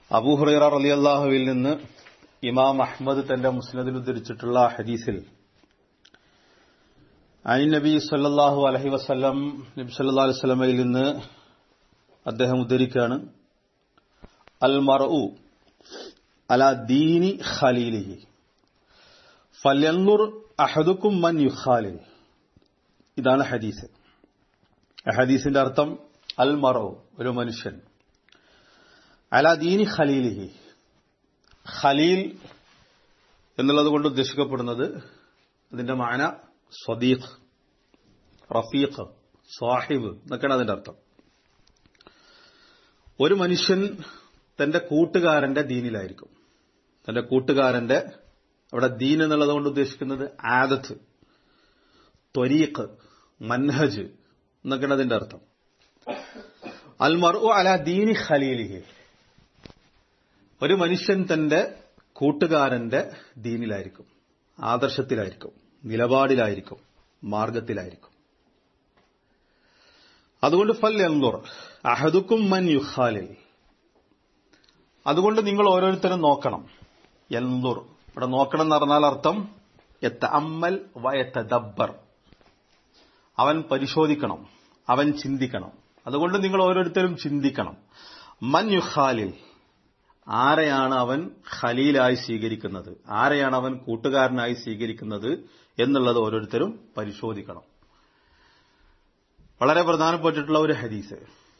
അബൂഹുറൈറ റളിയല്ലാഹുവിൽ നിന്ന് ഇമാം അഹ്മദ് തന്റെ മുസ്നദിൽ ഉദ്ധരിച്ചിട്ടുള്ള ഹദീസിൽ അനി നബി സല്ലല്ലാഹു അലൈഹി വസല്ലം നബി സല്ലല്ലാഹു അലൈഹി വസല്ലമയിൽ നിന്ന് അദ്ദേഹം ഉദ്ധരിക്കുകയാണ് അൽ മർഉ അല ദീനി ഖലീലിഹി ഫല്യൻദുർ അഹദുക്കും മൻ യുഖാലിൽ ഇതാണ് ഹദീസ് ഹദീസിന്റെ അർത്ഥം അൽ മറു ഒരു മനുഷ്യൻ അല ദീനി ഖലീലിഹി ഖലീൽ എന്നുള്ളത് കൊണ്ട് ഉദ്ദേശിക്കപ്പെടുന്നത് അതിന്റെ മാന സ്വദീഖ് റഫീഖ് സാഹിബ് എന്നൊക്കെയാണ് അതിന്റെ അർത്ഥം ഒരു മനുഷ്യൻ തന്റെ കൂട്ടുകാരന്റെ ദീനിലായിരിക്കും തന്റെ കൂട്ടുകാരന്റെ അവിടെ ദീൻ എന്നുള്ളത് കൊണ്ട് ഉദ്ദേശിക്കുന്നത് ആദത്ത് ത്വരീഖ് മൻഹജ് എന്നൊക്കെയാണ് അതിന്റെ അർത്ഥം അൽ മർഉ അല ദീനി ഖലീലിഹി ഒരു മനുഷ്യൻ തന്റെ കൂട്ടുകാരന്റെ ദീനിലായിരിക്കും ആദർശത്തിലായിരിക്കും നിലപാടിലായിരിക്കും മാർഗത്തിലായിരിക്കും അതുകൊണ്ട് ഫൽ എൻലുർ അഹദുക്കും മൻ യുഖാലിൽ അതുകൊണ്ട് നിങ്ങൾ ഓരോരുത്തരും നോക്കണം എൻലുർ ഇവിടെ നോക്കണം എന്ന് പറഞ്ഞാൽ അർത്ഥം എത്ത അമ്മൽ വയത്ത ദബ്ബർ അവൻ പരിശോധിക്കണം അവൻ ചിന്തിക്കണം അതുകൊണ്ട് നിങ്ങൾ ഓരോരുത്തരും ചിന്തിക്കണം മൻ യുഖാലിൽ ആരെയാണ് അവൻ ഖലീലായി സ്വീകരിക്കുന്നത് ആരെയാണ് അവൻ കൂട്ടുകാരനായി സ്വീകരിക്കുന്നത് എന്നുള്ളത് ഓരോരുത്തരും പരിശോധിക്കണം വളരെ പ്രധാനപ്പെട്ടിട്ടുള്ള ഒരു ഹദീസ്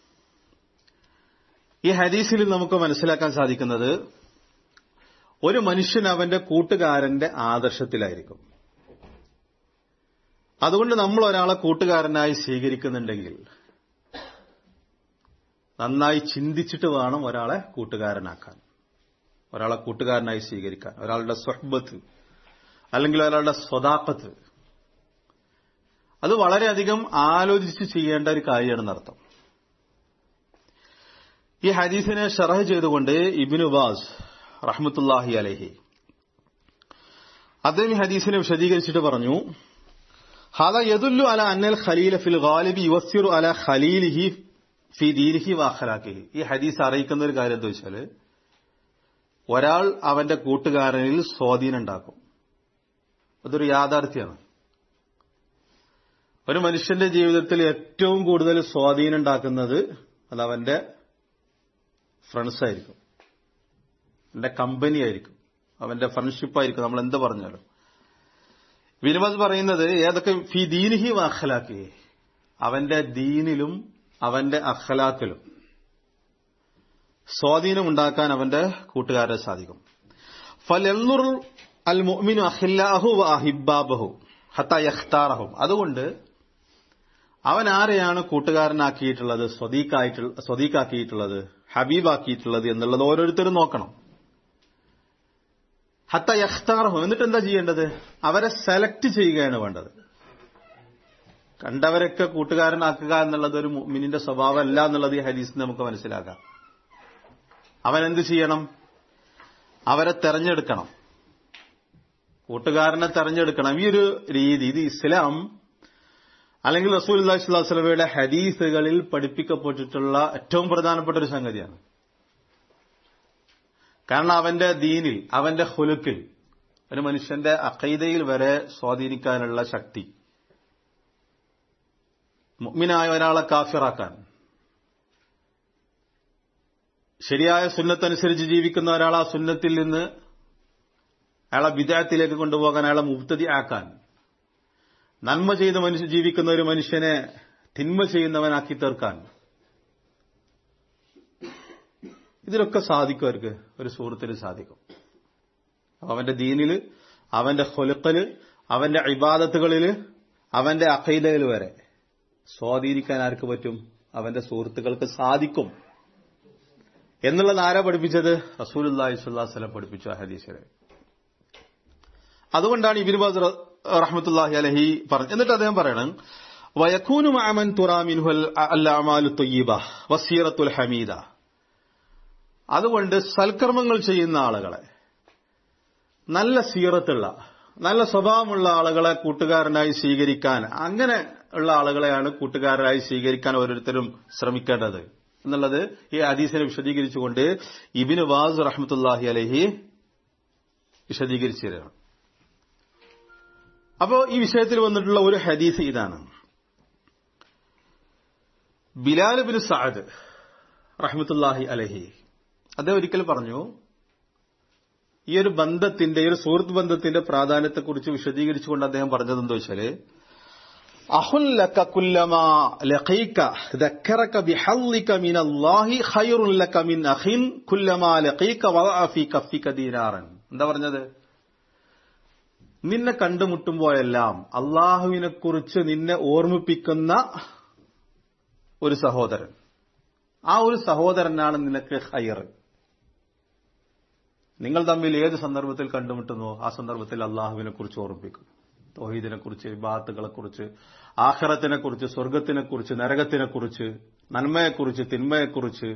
ഈ ഹദീസിൽ നമുക്ക് മനസ്സിലാക്കാൻ സാധിക്കുന്നത് ഒരു മനുഷ്യൻ അവന്റെ കൂട്ടുകാരന്റെ ആദർശത്തിലായിരിക്കും അതുകൊണ്ട് നമ്മൾ ഒരാളെ കൂട്ടുകാരനായി സ്വീകരിക്കുന്നുണ്ടെങ്കിൽ നന്നായി ചിന്തിച്ചിട്ട് വേണം ഒരാളെ കൂട്ടുകാരനാക്കാൻ ഒരാളെ കൂട്ടുകാരനായി സ്വീകരിക്കാൻ ഒരാളുടെ സ്വഹബത്ത് അല്ലെങ്കിൽ ഒരാളുടെ സ്വതാപ്പത്ത് അത് വളരെയധികം ആലോചിച്ച് ചെയ്യേണ്ട ഒരു കാര്യമാണെന്ന് അർത്ഥം ഈ ഹദീസിനെ ഷറഹ് ചെയ്തുകൊണ്ട് ഇബിനു ബാസ് റഹ്മത്തുല്ലാഹി അലഹി അദ്ദേഹം ഈ ഹദീസിനെ വിശദീകരിച്ചിട്ട് പറഞ്ഞു ഹാദ യദുല്ലു അല അന്നൽ ഖലീല ഫിൽ ഗാലിബി യുവസ്സിറു അല ഖലീലിഹി ഫി ദീനിഹി വാഖലാക്കിഹി ഈ ഹദീസ് അറിയിക്കുന്ന ഒരു കാര്യം എന്താ വെച്ചാൽ ഒരാൾ അവന്റെ കൂട്ടുകാരനിൽ സ്വാധീനം ഉണ്ടാക്കും അതൊരു യാഥാർത്ഥ്യമാണ് ഒരു മനുഷ്യന്റെ ജീവിതത്തിൽ ഏറ്റവും കൂടുതൽ സ്വാധീനം ഉണ്ടാക്കുന്നത് അത് അവന്റെ ഫ്രണ്ട്സ് ആയിരിക്കും അവന്റെ കമ്പനി ആയിരിക്കും അവന്റെ ഫ്രണ്ട്ഷിപ്പ് ആയിരിക്കും നമ്മൾ എന്ത് പറഞ്ഞാലും വിനുമത് പറയുന്നത് ഏതൊക്കെ ഫി ദീനിഹി അഖലാക്കി അവന്റെ ദീനിലും അവന്റെ അഖലാക്കിലും സ്വാധീനം ഉണ്ടാക്കാൻ അവന്റെ കൂട്ടുകാരെ സാധിക്കും ഫലെന്നുർ അൽ മുഅ്മിനു അഖില്ലാഹു വ അഹിബാബഹു ഹത്ത യഖ്താറഹും അതുകൊണ്ട് അവൻ ആരെയാണ് കൂട്ടുകാരനാക്കിയിട്ടുള്ളത് സ്വദീഖായിട്ടുള്ള സ്വദീഖാക്കിയിട്ടുള്ളത് ഹബീബാക്കിയിട്ടുള്ളത് എന്നുള്ളത് ഓരോരുത്തരും നോക്കണം ഹത്ത യഖ്താറഹും എന്നിട്ട് എന്താ ചെയ്യേണ്ടത് അവരെ സെലക്ട് ചെയ്യുകയാണ് വേണ്ടത് കണ്ടവരൊക്കെ കൂട്ടുകാരനാക്കുക എന്നുള്ളത് ഒരു മിനിന്റെ സ്വഭാവമല്ല എന്നുള്ളത് ഈ ഹദീസിന് നമുക്ക് മനസ്സിലാക്കാം അവൻ എന്ത് ചെയ്യണം അവരെ തെരഞ്ഞെടുക്കണം കൂട്ടുകാരനെ തെരഞ്ഞെടുക്കണം ഈ ഒരു രീതി ഇത് ഇസ്ലാം അല്ലെങ്കിൽ റസൂൽ അള്ളാഹിസ്വലമയുടെ ഹദീസുകളിൽ പഠിപ്പിക്കപ്പെട്ടിട്ടുള്ള ഏറ്റവും പ്രധാനപ്പെട്ട ഒരു സംഗതിയാണ് കാരണം അവന്റെ ദീനിൽ അവന്റെ ഹുലുക്കിൽ ഒരു മനുഷ്യന്റെ അഖൈദയിൽ വരെ സ്വാധീനിക്കാനുള്ള ശക്തി മുഗ്മിനായ ഒരാളെ കാഫിറാക്കാൻ ശരിയായ സുന്നത്തനുസരിച്ച് ജീവിക്കുന്ന ഒരാൾ ആ സുന്നത്തിൽ നിന്ന് അയാളെ വിദേഹത്തിലേക്ക് കൊണ്ടുപോകാൻ അയാളെ മുക്തതി ആക്കാൻ നന്മ ചെയ്ത് മനുഷ്യ ജീവിക്കുന്ന ഒരു മനുഷ്യനെ തിന്മ ചെയ്യുന്നവനാക്കി തീർക്കാൻ ഇതിലൊക്കെ സാധിക്കും അവർക്ക് ഒരു സുഹൃത്തിന് സാധിക്കും അവന്റെ ദീനില് അവന്റെ ഹൊലുക്കല് അവന്റെ ഇബാദത്തുകളില് അവന്റെ അഖൈദയിൽ വരെ സ്വാധീനിക്കാൻ ആർക്ക് പറ്റും അവന്റെ സുഹൃത്തുക്കൾക്ക് സാധിക്കും എന്നുള്ളത് ആരാ പഠിപ്പിച്ചത് റസൂലുല്ലാഹി സ്വല്ലം പഠിപ്പിച്ചു ആ ഹദീസിനെ അതുകൊണ്ടാണ് ഇബിനുബാസ് റഹ്മത്തുല്ലാഹി അലഹി പറഞ്ഞു എന്നിട്ട് അദ്ദേഹം പറയണം വയക്കൂനു മാമൻ തുറാമിൻഹുൽ അല്ലാമാലു തൊയ്യബ വസീറത്തുൽ ഹമീദ അതുകൊണ്ട് സൽക്കർമ്മങ്ങൾ ചെയ്യുന്ന ആളുകളെ നല്ല സീറത്തുള്ള നല്ല സ്വഭാവമുള്ള ആളുകളെ കൂട്ടുകാരനായി സ്വീകരിക്കാൻ അങ്ങനെ ഉള്ള ആളുകളെയാണ് കൂട്ടുകാരനായി സ്വീകരിക്കാൻ ഓരോരുത്തരും ശ്രമിക്കേണ്ടത് എന്നുള്ളത് ഈ ഹദീസിനെ വിശദീകരിച്ചുകൊണ്ട് ഇബിന് വാസ് റഹ്മത്തുല്ലാഹി അലഹി വിശദീകരിച്ചു തരാണ് അപ്പോ ഈ വിഷയത്തിൽ വന്നിട്ടുള്ള ഒരു ഹദീസ് ഇതാണ് ബിലാൽ ബിൻ സാദ് റഹ്മത്തുല്ലാഹി അലഹി അദ്ദേഹം ഒരിക്കൽ പറഞ്ഞു ഈ ഒരു ബന്ധത്തിന്റെ ഈ ഒരു സുഹൃത്ത് ബന്ധത്തിന്റെ പ്രാധാന്യത്തെക്കുറിച്ച് വിശദീകരിച്ചുകൊണ്ട് അദ്ദേഹം പറഞ്ഞത് എന്താ വെച്ചാല് അഹുല്ലക കുല്ലമാ ലഖീക ദക്കറക ബിഹല്ലിക മിൻ അല്ലാഹി ഖൈറുൻ ലക മിൻ അഖിൻ കുല്ലമാ ലഖീക വദഅ ഫീ കഫിക ദീനാറൻ എന്താ പറഞ്ഞത് നിന്നെ കണ്ടുമുട്ടുമ്പോഴെല്ലാം അള്ളാഹുവിനെ കുറിച്ച് നിന്നെ ഓർമ്മിപ്പിക്കുന്ന ഒരു സഹോദരൻ ആ ഒരു സഹോദരനാണ് നിനക്ക് ഹയർ നിങ്ങൾ തമ്മിൽ ഏത് സന്ദർഭത്തിൽ കണ്ടുമുട്ടുന്നോ ആ സന്ദർഭത്തിൽ അള്ളാഹുവിനെ കുറിച്ച് ഓർമ്മിപ്പിക്കും തോഹീദിനെ കുറിച്ച് ബാത്തുകളെ കുറിച്ച് ആഹ്റത്തിനെ കുറിച്ച് സ്വർഗത്തിനെ കുറിച്ച് നരകത്തിനെ കുറിച്ച് നന്മയെക്കുറിച്ച് തിന്മയെക്കുറിച്ച്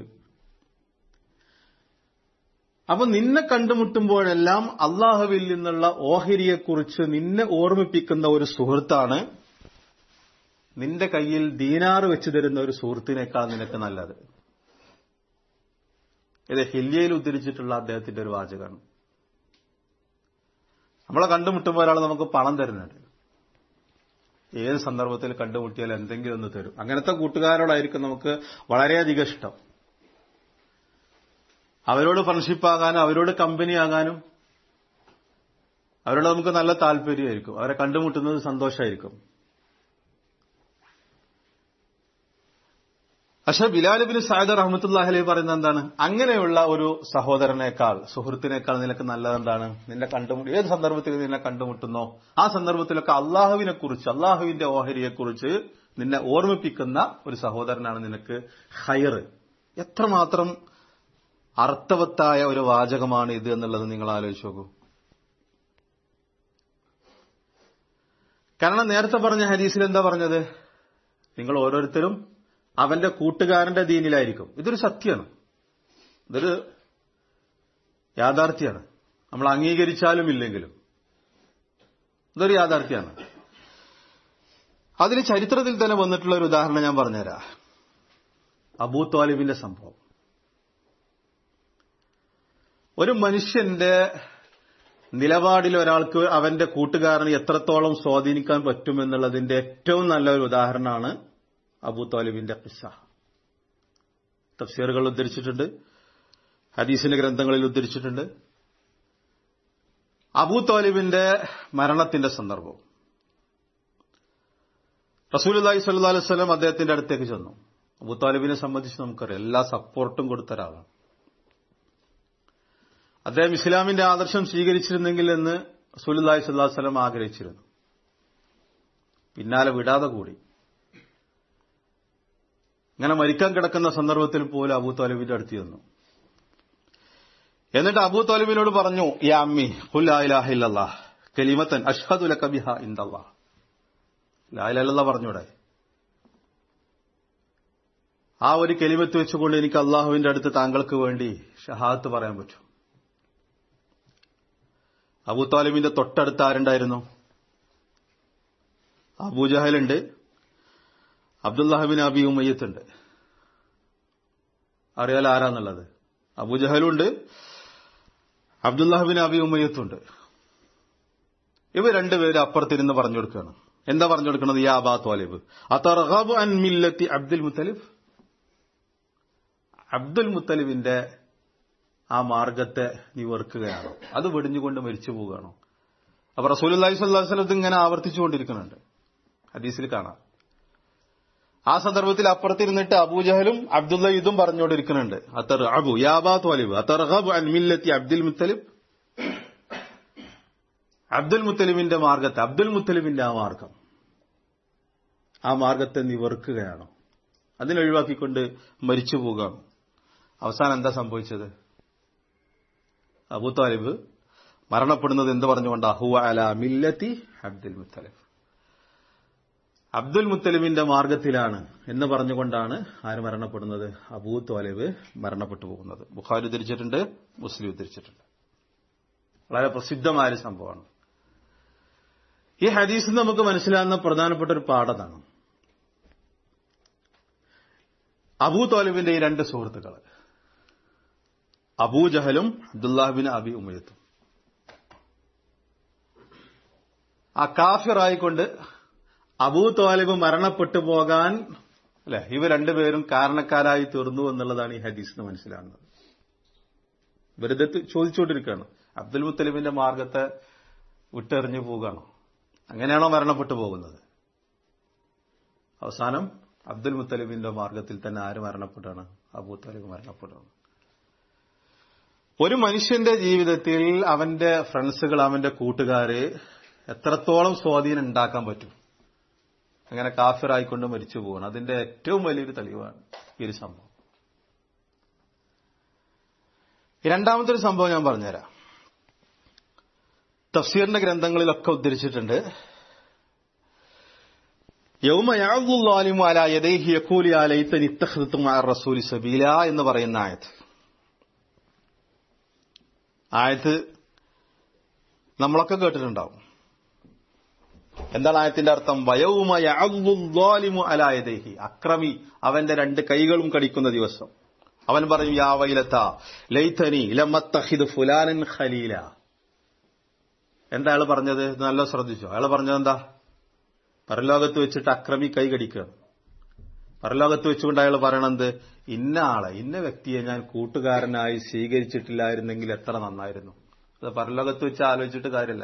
അപ്പൊ നിന്നെ കണ്ടുമുട്ടുമ്പോഴെല്ലാം അള്ളാഹുവിൽ നിന്നുള്ള ഓഹരിയെക്കുറിച്ച് നിന്നെ ഓർമ്മിപ്പിക്കുന്ന ഒരു സുഹൃത്താണ് നിന്റെ കയ്യിൽ ദീനാറ് വെച്ചു തരുന്ന ഒരു സുഹൃത്തിനേക്കാൾ നിനക്ക് നല്ലത് ഇത് ഹില്യയിൽ ഉദ്ധരിച്ചിട്ടുള്ള അദ്ദേഹത്തിന്റെ ഒരു വാചകമാണ് നമ്മളെ കണ്ടുമുട്ടുമ്പോൾ ഒരാൾ നമുക്ക് പണം തരുന്നുണ്ട് ഏത് സന്ദർഭത്തിൽ കണ്ടുമുട്ടിയാൽ എന്തെങ്കിലും ഒന്ന് തരും അങ്ങനത്തെ കൂട്ടുകാരോടായിരിക്കും നമുക്ക് വളരെയധികം ഇഷ്ടം അവരോട് ഫ്രണ്ട്ഷിപ്പ് ആകാനും അവരോട് കമ്പനി ആകാനും അവരോട് നമുക്ക് നല്ല താല്പര്യമായിരിക്കും അവരെ കണ്ടുമുട്ടുന്നത് സന്തോഷമായിരിക്കും പക്ഷെ ബിലാലിബിന് സായദ് റഹ്മത്തുല്ലാഹലി പറയുന്നത് എന്താണ് അങ്ങനെയുള്ള ഒരു സഹോദരനേക്കാൾ സുഹൃത്തിനേക്കാൾ നിനക്ക് നല്ലതെന്താണ് നിന്നെ കണ്ടുമുട്ടി ഏത് സന്ദർഭത്തിൽ നിന്നെ കണ്ടുമുട്ടുന്നോ ആ സന്ദർഭത്തിലൊക്കെ അള്ളാഹുവിനെ കുറിച്ച് അള്ളാഹുവിന്റെ ഓഹരിയെക്കുറിച്ച് നിന്നെ ഓർമ്മിപ്പിക്കുന്ന ഒരു സഹോദരനാണ് നിനക്ക് ഹയർ എത്രമാത്രം അർത്ഥവത്തായ ഒരു വാചകമാണ് ഇത് എന്നുള്ളത് നിങ്ങൾ ആലോചിച്ച് നോക്കൂ കാരണം നേരത്തെ പറഞ്ഞ ഹദീസിൽ എന്താ പറഞ്ഞത് നിങ്ങൾ ഓരോരുത്തരും അവന്റെ കൂട്ടുകാരന്റെ ദീനിലായിരിക്കും ഇതൊരു സത്യമാണ് ഇതൊരു യാഥാർത്ഥ്യമാണ് നമ്മൾ അംഗീകരിച്ചാലും ഇല്ലെങ്കിലും ഇതൊരു യാഥാർത്ഥ്യമാണ് അതിന് ചരിത്രത്തിൽ തന്നെ വന്നിട്ടുള്ള ഒരു ഉദാഹരണം ഞാൻ പറഞ്ഞുതരാം അബൂ താലിബിന്റെ സംഭവം ഒരു മനുഷ്യന്റെ നിലപാടിൽ ഒരാൾക്ക് അവന്റെ കൂട്ടുകാരനെ എത്രത്തോളം സ്വാധീനിക്കാൻ പറ്റുമെന്നുള്ളതിന്റെ ഏറ്റവും നല്ല ഒരു ഉദാഹരണമാണ് അബൂ താലിബിന്റെ കിസ്സ തഫ്സീറുകൾ ഉദ്ധരിച്ചിട്ടുണ്ട് ഹദീസിന്റെ ഗ്രന്ഥങ്ങളിൽ ഉദ്ധരിച്ചിട്ടുണ്ട് അബൂ താലിബിന്റെ മരണത്തിന്റെ സന്ദർഭം റസൂലി സല്ലു അലൈഹി സ്വലം അദ്ദേഹത്തിന്റെ അടുത്തേക്ക് ചെന്നു അബൂ താലിബിനെ സംബന്ധിച്ച് നമുക്കറിയാം എല്ലാ സപ്പോർട്ടും കൊടുത്ത ഒരാളാണ് അദ്ദേഹം ഇസ്ലാമിന്റെ ആദർശം സ്വീകരിച്ചിരുന്നെങ്കിൽ എന്ന് റസൂലി സല്ലാ സ്വലം ആഗ്രഹിച്ചിരുന്നു പിന്നാലെ വിടാതെ കൂടി ഇങ്ങനെ മരിക്കാൻ കിടക്കുന്ന സന്ദർഭത്തിൽ പോലും അബൂ താലിബിന്റെ അടുത്ത് ചെന്നു എന്നിട്ട് അബൂ താലിബിനോട് പറഞ്ഞു യാ അമ്മി ഹുല്ലാഹില്ലാ കലിമത്തൻ അഷ്ഹദുല കബിഹ ഇന്ദല്ലാ ലായിലല്ല പറഞ്ഞൂടെ ആ ഒരു കെലിമത്ത് വെച്ചുകൊണ്ട് എനിക്ക് അള്ളാഹുവിന്റെ അടുത്ത് താങ്കൾക്ക് വേണ്ടി ഷഹാത്ത് പറയാൻ പറ്റും അബൂ താലിബിന്റെ തൊട്ടടുത്ത് ആരുണ്ടായിരുന്നു അബൂജഹലുണ്ട് അബ്ദുല്ലാഹിബിൻ അബി ഉമയ്യത്തുണ്ട് അറിയാൽ ആരാന്നുള്ളത് അബൂജഹലുണ്ട് അബ്ദുല്ലാഹിബിൻ അബി ഉമയ്യത്തുണ്ട് ഇവർ രണ്ടുപേരും അപ്പുറത്തിരുന്ന് പറഞ്ഞു കൊടുക്കുകയാണ് എന്താ പറഞ്ഞു കൊടുക്കുന്നത് യാ അബാ തോലിബ് അതർഹബ് അൻ മില്ലത്തി അബ്ദുൽ മുത്തലിബ് അബ്ദുൽ മുത്തലിബിന്റെ ആ മാർഗത്തെ നീ വെറുക്കുകയാണോ അത് വെടിഞ്ഞുകൊണ്ട് മരിച്ചു പോവുകയാണോ അപ്പൊ റസൂലി സ്വല്ലാ വസ്ലം ഇങ്ങനെ ആവർത്തിച്ചുകൊണ്ടിരിക്കുന്നുണ്ട് ഹദീസിൽ കാണാം ആ സന്ദർഭത്തിൽ അപ്പുറത്തിരുന്നിട്ട് അബൂജഹലും അബ്ദുള്ള ഇതും പറഞ്ഞുകൊണ്ടിരിക്കുന്നുണ്ട് അത്തർ അബു യാബാ തോലിബ് അത്തർഹബ് അൻ മില്ലത്തി അബ്ദുൽ മുത്തലിബ് അബ്ദുൽ മുത്തലിബിന്റെ മാർഗത്തെ അബ്ദുൽ മുത്തലിബിന്റെ ആ മാർഗം ആ മാർഗത്തെ നീ വെറുക്കുകയാണോ അതിനൊഴിവാക്കിക്കൊണ്ട് മരിച്ചു പോകാം അവസാനം എന്താ സംഭവിച്ചത് അബൂ താലിബ് മരണപ്പെടുന്നത് എന്ത് പറഞ്ഞുകൊണ്ട് അഹുവ അല മില്ലത്തി അബ്ദുൽ മുത്തലിബ് അബ്ദുൽ മുത്തലിബിന്റെ മാർഗത്തിലാണ് എന്ന് പറഞ്ഞുകൊണ്ടാണ് ആര് മരണപ്പെടുന്നത് അബൂ താലിബ് മരണപ്പെട്ടു പോകുന്നത് ബുഖാരി ഉദ്ധരിച്ചിട്ടുണ്ട് മുസ്ലിം ഉദ്ധരിച്ചിട്ടുണ്ട് വളരെ പ്രസിദ്ധമായ ഒരു സംഭവമാണ് ഈ ഹദീസിൽ നമുക്ക് മനസ്സിലാകുന്ന പ്രധാനപ്പെട്ട ഒരു പാഠതാണ് അബൂ തോലിബിന്റെ ഈ രണ്ട് സുഹൃത്തുക്കൾ അബൂജഹലും അബ്ദുല്ലാഹിബിൻ അബി ഉമയത്തും ആ കാഫിറായിക്കൊണ്ട് അബൂ തോലിബ് മരണപ്പെട്ടു പോകാൻ അല്ലെ ഇവ രണ്ടുപേരും കാരണക്കാരായി തീർന്നു എന്നുള്ളതാണ് ഈ ഹദീസിന് മനസ്സിലാകുന്നത് വെറുതെ ചോദിച്ചുകൊണ്ടിരിക്കുകയാണ് അബ്ദുൽ മുത്തലിബിന്റെ മാർഗത്തെ വിട്ടെറിഞ്ഞു പോവുകയാണോ അങ്ങനെയാണോ മരണപ്പെട്ടു പോകുന്നത് അവസാനം അബ്ദുൽ മുത്തലിബിന്റെ മാർഗത്തിൽ തന്നെ ആര് മരണപ്പെട്ടാണ് അബൂ താലിബ് മരണപ്പെടുകയാണ് ഒരു മനുഷ്യന്റെ ജീവിതത്തിൽ അവന്റെ ഫ്രണ്ട്സുകൾ അവന്റെ കൂട്ടുകാര് എത്രത്തോളം സ്വാധീനം ഉണ്ടാക്കാൻ പറ്റും അങ്ങനെ കാഫിറായിക്കൊണ്ട് മരിച്ചു പോകണം അതിന്റെ ഏറ്റവും വലിയൊരു തെളിവാണ് ഈ ഒരു സംഭവം രണ്ടാമത്തെ ഒരു സംഭവം ഞാൻ പറഞ്ഞുതരാം തഫ്സീറിന്റെ ഗ്രന്ഥങ്ങളിലൊക്കെ ഉദ്ധരിച്ചിട്ടുണ്ട് യൗമയാലിമു അല യദൈഹി യഖൂലി അലൈതനി ഇത്തഖദതു മഅ റസൂലി സബീല എന്ന് പറയുന്ന ആയത്ത് ആയത്ത് നമ്മളൊക്കെ കേട്ടിട്ടുണ്ടാവും എന്താണ് ആയത്തിന്റെ അർത്ഥം വയവുമു അലായദേഹി അക്രമി അവന്റെ രണ്ട് കൈകളും കടിക്കുന്ന ദിവസം അവൻ പറയും യാ വൈലത്ത ലൈത്തനി ലമത്തഹിദ് ഫുലാനൻ ഖലീല എന്താ അയാൾ പറഞ്ഞത് ഇത് നല്ല ശ്രദ്ധിച്ചു അയാൾ പറഞ്ഞത് എന്താ പരലോകത്ത് വെച്ചിട്ട് അക്രമി കൈ കടിക്കുകയാണ് പരലോകത്ത് വെച്ചുകൊണ്ട് അയാൾ പറയണത് ഇന്ന ആളെ ഇന്ന വ്യക്തിയെ ഞാൻ കൂട്ടുകാരനായി സ്വീകരിച്ചിട്ടില്ലായിരുന്നെങ്കിൽ എത്ര നന്നായിരുന്നു അത് പരലോകത്ത് വെച്ച് ആലോചിച്ചിട്ട് കാര്യമില്ല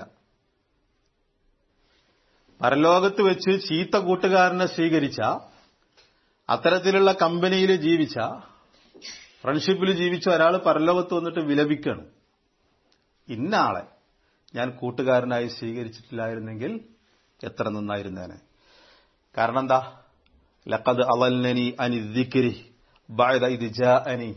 പരലോകത്ത് വെച്ച് ചീത്ത കൂട്ടുകാരനെ സ്വീകരിച്ച അത്തരത്തിലുള്ള കമ്പനിയിൽ ജീവിച്ച ഫ്രണ്ട്ഷിപ്പിൽ ജീവിച്ച ഒരാൾ പരലോകത്ത് വന്നിട്ട് വിലപിക്കാണ് ഇന്ന ആളെ ഞാൻ കൂട്ടുകാരനായി സ്വീകരിച്ചിട്ടില്ലായിരുന്നെങ്കിൽ എത്ര നന്നായിരുന്നേനെ കാരണം എന്താ ലഖദ് അവൽനനി അനി ദിക്രി ബഅദ ഇത് ജാഅനി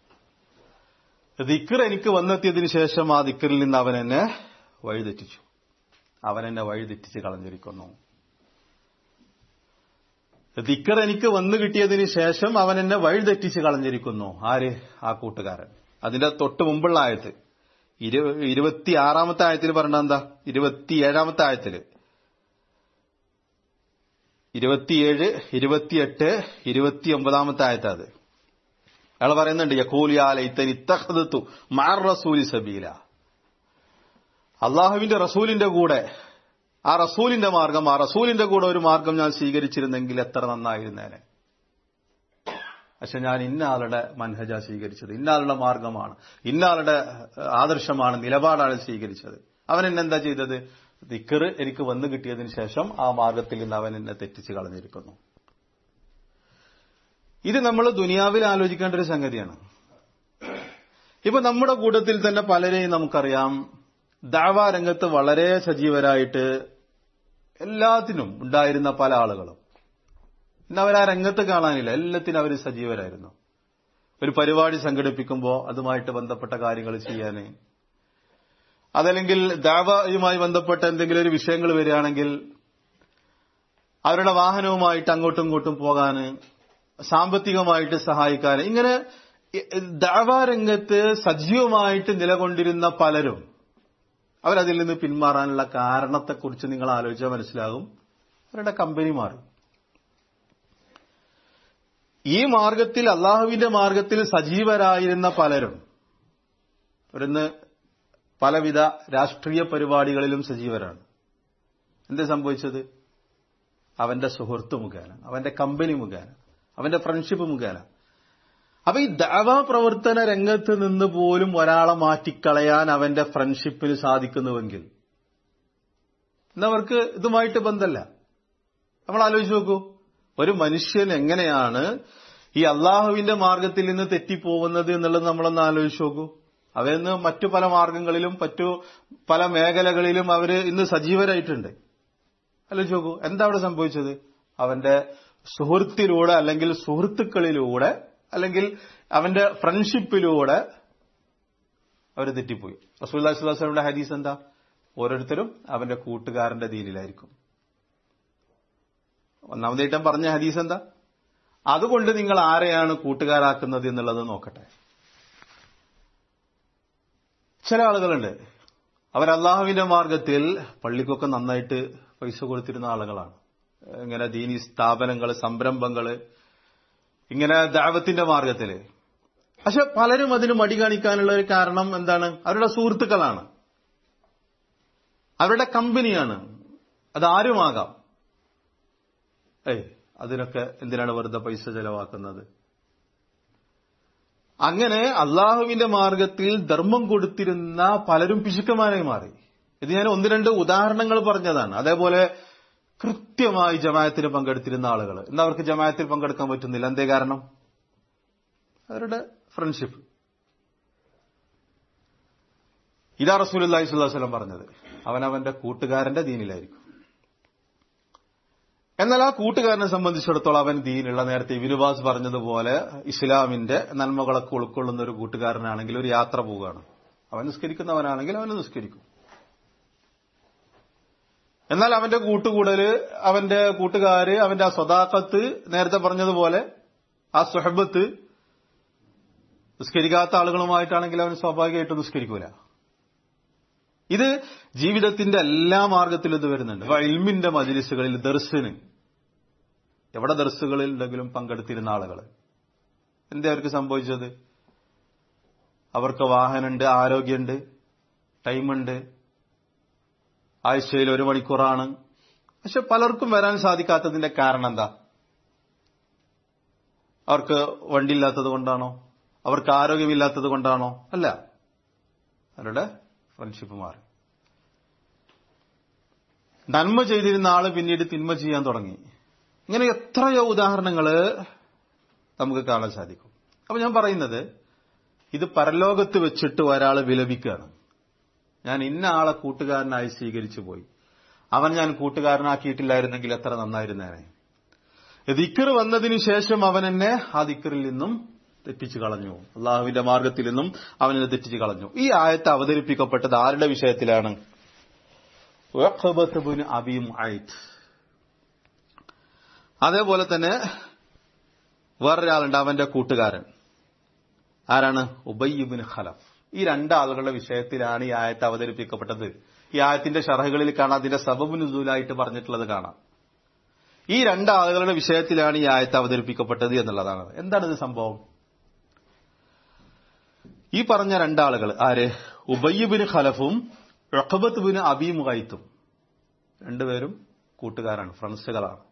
ദിക്ർ എനിക്ക് വന്നെത്തിയതിനു ശേഷം ആ ദിക്റിൽ നിന്ന് അവൻ എന്നെ വഴിതെറ്റിച്ചു അവൻ എന്നെ വഴിതെറ്റിച്ച് കളഞ്ഞിരിക്കുന്നു ദിക്കർ എനിക്ക് വന്നു കിട്ടിയതിന് ശേഷം അവൻ എന്നെ വഴിതെറ്റിച്ച് കളഞ്ഞിരിക്കുന്നു ആര് ആ കൂട്ടുകാരൻ അതിന്റെ തൊട്ട് മുമ്പുള്ള ആയത്ത് ഇരുപത്തിയാറാമത്തെ ആയത്തിൽ പറഞ്ഞ എന്താ ഇരുപത്തിയേഴാമത്തെ ആയത്തില് ഇരുപത്തിയേഴ് ഇരുപത്തിയെട്ട് ഇരുപത്തിയൊമ്പതാമത്തെ ആയത്ത് അത് അയാൾ പറയുന്നുണ്ട് യക്കൂലിയാലു മാർ റസൂലി സബീല അള്ളാഹുവിന്റെ റസൂലിന്റെ കൂടെ ആ റസൂലിന്റെ മാർഗം ആ റസൂലിന്റെ കൂടെ ഒരു മാർഗം ഞാൻ സ്വീകരിച്ചിരുന്നെങ്കിൽ എത്ര നന്നായിരുന്നേനെ പക്ഷെ ഞാൻ ഇന്നാളുടെ മൻഹജ സ്വീകരിച്ചത് ഇന്നാളുടെ മാർഗമാണ് ഇന്നാളുടെ ആദർശമാണ് നിലപാടാണ് സ്വീകരിച്ചത് അവൻ എന്നെന്താ ചെയ്തത് ദിക്കറ് എനിക്ക് വന്നു കിട്ടിയതിന് ശേഷം ആ മാർഗത്തിൽ നിന്ന് അവൻ എന്നെ തെറ്റിച്ച് കളഞ്ഞിരിക്കുന്നു ഇത് നമ്മൾ ദുനിയാവിൽ ആലോചിക്കേണ്ട ഒരു സംഗതിയാണ് ഇപ്പൊ നമ്മുടെ കൂട്ടത്തിൽ തന്നെ പലരെയും നമുക്കറിയാം ദാവാ രംഗത്ത് വളരെ സജീവരായിട്ട് എല്ലാത്തിനും ഉണ്ടായിരുന്ന പല ആളുകളും ഇന്ന് അവർ ആ രംഗത്ത് കാണാനില്ല എല്ലാത്തിനും അവർ സജീവരായിരുന്നു ഒരു പരിപാടി സംഘടിപ്പിക്കുമ്പോൾ അതുമായിട്ട് ബന്ധപ്പെട്ട കാര്യങ്ങൾ ചെയ്യാൻ അതല്ലെങ്കിൽ ദാവയുമായി ബന്ധപ്പെട്ട എന്തെങ്കിലും ഒരു വിഷയങ്ങൾ വരികയാണെങ്കിൽ അവരുടെ വാഹനവുമായിട്ട് അങ്ങോട്ടും ഇങ്ങോട്ടും പോകാൻ സാമ്പത്തികമായിട്ട് സഹായിക്കാൻ ഇങ്ങനെ ദാവാ രംഗത്ത് സജീവമായിട്ട് നിലകൊണ്ടിരുന്ന പലരും അവരതിൽ നിന്ന് പിന്മാറാനുള്ള കാരണത്തെക്കുറിച്ച് നിങ്ങൾ ആലോചിച്ചാൽ മനസ്സിലാകും അവരുടെ കമ്പനി മാറി ഈ മാർഗത്തിൽ അള്ളാഹുവിന്റെ മാർഗത്തിൽ സജീവരായിരുന്ന പലരും അവരിന്ന് പലവിധ രാഷ്ട്രീയ പരിപാടികളിലും സജീവരാണ് എന്ത് സംഭവിച്ചത് അവന്റെ സുഹൃത്ത് മുഖേന അവന്റെ കമ്പനി മുഖേന അവന്റെ ഫ്രണ്ട്ഷിപ്പ് മുഖേന അപ്പൊ ഈ ദാവാ പ്രവർത്തന രംഗത്ത് നിന്ന് പോലും ഒരാളെ മാറ്റിക്കളയാൻ അവന്റെ ഫ്രണ്ട്ഷിപ്പിന് സാധിക്കുന്നുവെങ്കിൽ ഇന്നവർക്ക് ഇതുമായിട്ട് ബന്ധമല്ല നമ്മൾ ആലോചിച്ച് നോക്കൂ ഒരു മനുഷ്യൻ എങ്ങനെയാണ് ഈ അള്ളാഹുവിന്റെ മാർഗത്തിൽ നിന്ന് തെറ്റിപ്പോകുന്നത് എന്നുള്ളത് നമ്മളൊന്ന് ആലോചിച്ച് നോക്കൂ അവരിന്ന് മറ്റു പല മാർഗങ്ങളിലും മറ്റു പല മേഖലകളിലും അവര് ഇന്ന് സജീവരായിട്ടുണ്ട് ആലോചിച്ച് നോക്കൂ എന്താ അവിടെ സംഭവിച്ചത് അവന്റെ സുഹൃത്തിലൂടെ അല്ലെങ്കിൽ സുഹൃത്തുക്കളിലൂടെ അല്ലെങ്കിൽ അവന്റെ ഫ്രണ്ട്ഷിപ്പിലൂടെ അവർ തെറ്റിപ്പോയി റസൂല്ലാ സുല്ലാസ്ലമിയുടെ ഹദീസ് എന്താ ഓരോരുത്തരും അവന്റെ കൂട്ടുകാരന്റെ ദീനിലായിരിക്കും ഒന്നാമതായിട്ടും പറഞ്ഞ ഹദീസ് എന്താ അതുകൊണ്ട് നിങ്ങൾ ആരെയാണ് കൂട്ടുകാരാക്കുന്നത് എന്നുള്ളത് നോക്കട്ടെ ചില ആളുകളുണ്ട് അവർ അള്ളാഹുവിന്റെ മാർഗത്തിൽ പള്ളിക്കൊക്കെ നന്നായിട്ട് പൈസ കൊടുത്തിരുന്ന ആളുകളാണ് ഇങ്ങനെ ദീനി സ്ഥാപനങ്ങൾ സംരംഭങ്ങൾ ഇങ്ങനെ ദാവത്തിന്റെ മാർഗത്തില് പക്ഷെ പലരും അതിന് മടി കാണിക്കാനുള്ള ഒരു കാരണം എന്താണ് അവരുടെ സുഹൃത്തുക്കളാണ് അവരുടെ കമ്പനിയാണ് അത് ആരുമാകാം ഏയ് അതിനൊക്കെ എന്തിനാണ് വെറുതെ പൈസ ചെലവാക്കുന്നത് അങ്ങനെ അള്ളാഹുവിന്റെ മാർഗത്തിൽ ധർമ്മം കൊടുത്തിരുന്ന പലരും പിശുക്കന്മാരായി മാറി ഇത് ഞാൻ ഒന്ന് രണ്ട് ഉദാഹരണങ്ങൾ പറഞ്ഞതാണ് അതേപോലെ കൃത്യമായി ജമായത്തിന് പങ്കെടുത്തിരുന്ന ആളുകൾ എന്താ അവർക്ക് ജമായത്തിൽ പങ്കെടുക്കാൻ പറ്റുന്നില്ല എന്തേ കാരണം അവരുടെ ഫ്രണ്ട്ഷിപ്പ് ഇതാ റസൂലി സ്വല്ലം പറഞ്ഞത് അവൻ അവന്റെ കൂട്ടുകാരന്റെ ദീനിലായിരിക്കും എന്നാൽ ആ കൂട്ടുകാരനെ സംബന്ധിച്ചിടത്തോളം അവൻ ദീനുള്ള നേരത്തെ വിനുവാസ് പറഞ്ഞതുപോലെ ഇസ്ലാമിന്റെ നന്മകളൊക്കെ ഉൾക്കൊള്ളുന്ന ഒരു കൂട്ടുകാരനാണെങ്കിൽ ഒരു യാത്ര പോവുകയാണ് അവൻ നിസ്കരിക്കുന്നവനാണെങ്കിൽ അവന് നിസ്കരിക്കും എന്നാൽ അവന്റെ കൂട്ടുകൂടല് അവന്റെ കൂട്ടുകാര് അവന്റെ ആ സ്വതാക്കത്ത് നേരത്തെ പറഞ്ഞതുപോലെ ആ സുഹബത്ത് നിസ്കരിക്കാത്ത ആളുകളുമായിട്ടാണെങ്കിൽ അവൻ സ്വാഭാവികമായിട്ടും നിസ്കരിക്കൂല ഇത് ജീവിതത്തിന്റെ എല്ലാ മാർഗത്തിലും ഇത് വരുന്നുണ്ട് അപ്പൊ ഇൽമിന്റെ മജിലിസുകളിൽ ദർശന് എവിടെ ദർസുകളിൽ എന്തെങ്കിലും പങ്കെടുത്തിരുന്ന ആളുകൾ എന്തേ അവർക്ക് സംഭവിച്ചത് അവർക്ക് വാഹനമുണ്ട് ആരോഗ്യമുണ്ട് ടൈമുണ്ട് ആഴ്ചയിൽ ഒരു മണിക്കൂറാണ് പക്ഷെ പലർക്കും വരാൻ സാധിക്കാത്തതിന്റെ കാരണം എന്താ അവർക്ക് വണ്ടിയില്ലാത്തത് കൊണ്ടാണോ അവർക്ക് ആരോഗ്യമില്ലാത്തത് കൊണ്ടാണോ അല്ല അവരുടെ ഫ്രണ്ട്ഷിപ്പ് മാറി നന്മ ചെയ്തിരുന്ന ആള് പിന്നീട് തിന്മ ചെയ്യാൻ തുടങ്ങി ഇങ്ങനെ എത്രയോ ഉദാഹരണങ്ങള് നമുക്ക് കാണാൻ സാധിക്കും അപ്പൊ ഞാൻ പറയുന്നത് ഇത് പരലോകത്ത് വെച്ചിട്ട് ഒരാൾ വിലപിക്കുകയാണ് ഞാൻ ഇന്ന ആളെ കൂട്ടുകാരനായി സ്വീകരിച്ചു പോയി അവൻ ഞാൻ കൂട്ടുകാരനാക്കിയിട്ടില്ലായിരുന്നെങ്കിൽ എത്ര നന്നായിരുന്നേനെ ദിക്കർ വന്നതിന് ശേഷം അവൻ എന്നെ ആ ദിക്കറിൽ നിന്നും തെറ്റിച്ചു കളഞ്ഞു അള്ളാഹുവിന്റെ മാർഗത്തിൽ നിന്നും അവനെ തെറ്റിച്ചു കളഞ്ഞു ഈ ആയത്ത് അവതരിപ്പിക്കപ്പെട്ടത് ആരുടെ വിഷയത്തിലാണ് അബീം ആയിട്ട് അതേപോലെ തന്നെ വേറൊരാളുണ്ട് അവന്റെ കൂട്ടുകാരൻ ആരാണ് ഉബയ്യബിൻ ഖലഫ് ഈ രണ്ടാളുകളുടെ വിഷയത്തിലാണ് ഈ ആയത്ത് അവതരിപ്പിക്കപ്പെട്ടത് ഈ ആയത്തിന്റെ ഷറഹുകളിൽ കാണാം അതിന്റെ സബബുനുദൂലായിട്ട് പറഞ്ഞിട്ടുള്ളത് കാണാം ഈ രണ്ടാളുകളുടെ വിഷയത്തിലാണ് ഈ ആയത്ത് അവതരിപ്പിക്കപ്പെട്ടത് എന്നുള്ളതാണ് എന്താണ് ഇത് സംഭവം ഈ പറഞ്ഞ രണ്ടാളുകൾ ആര് ഉബയ്യബിന് ഖലഫും റഖബത്ത് ബിന് അബീമുഖൈത്തും രണ്ടുപേരും കൂട്ടുകാരാണ് ഫ്രണ്ട്സുകളാണ്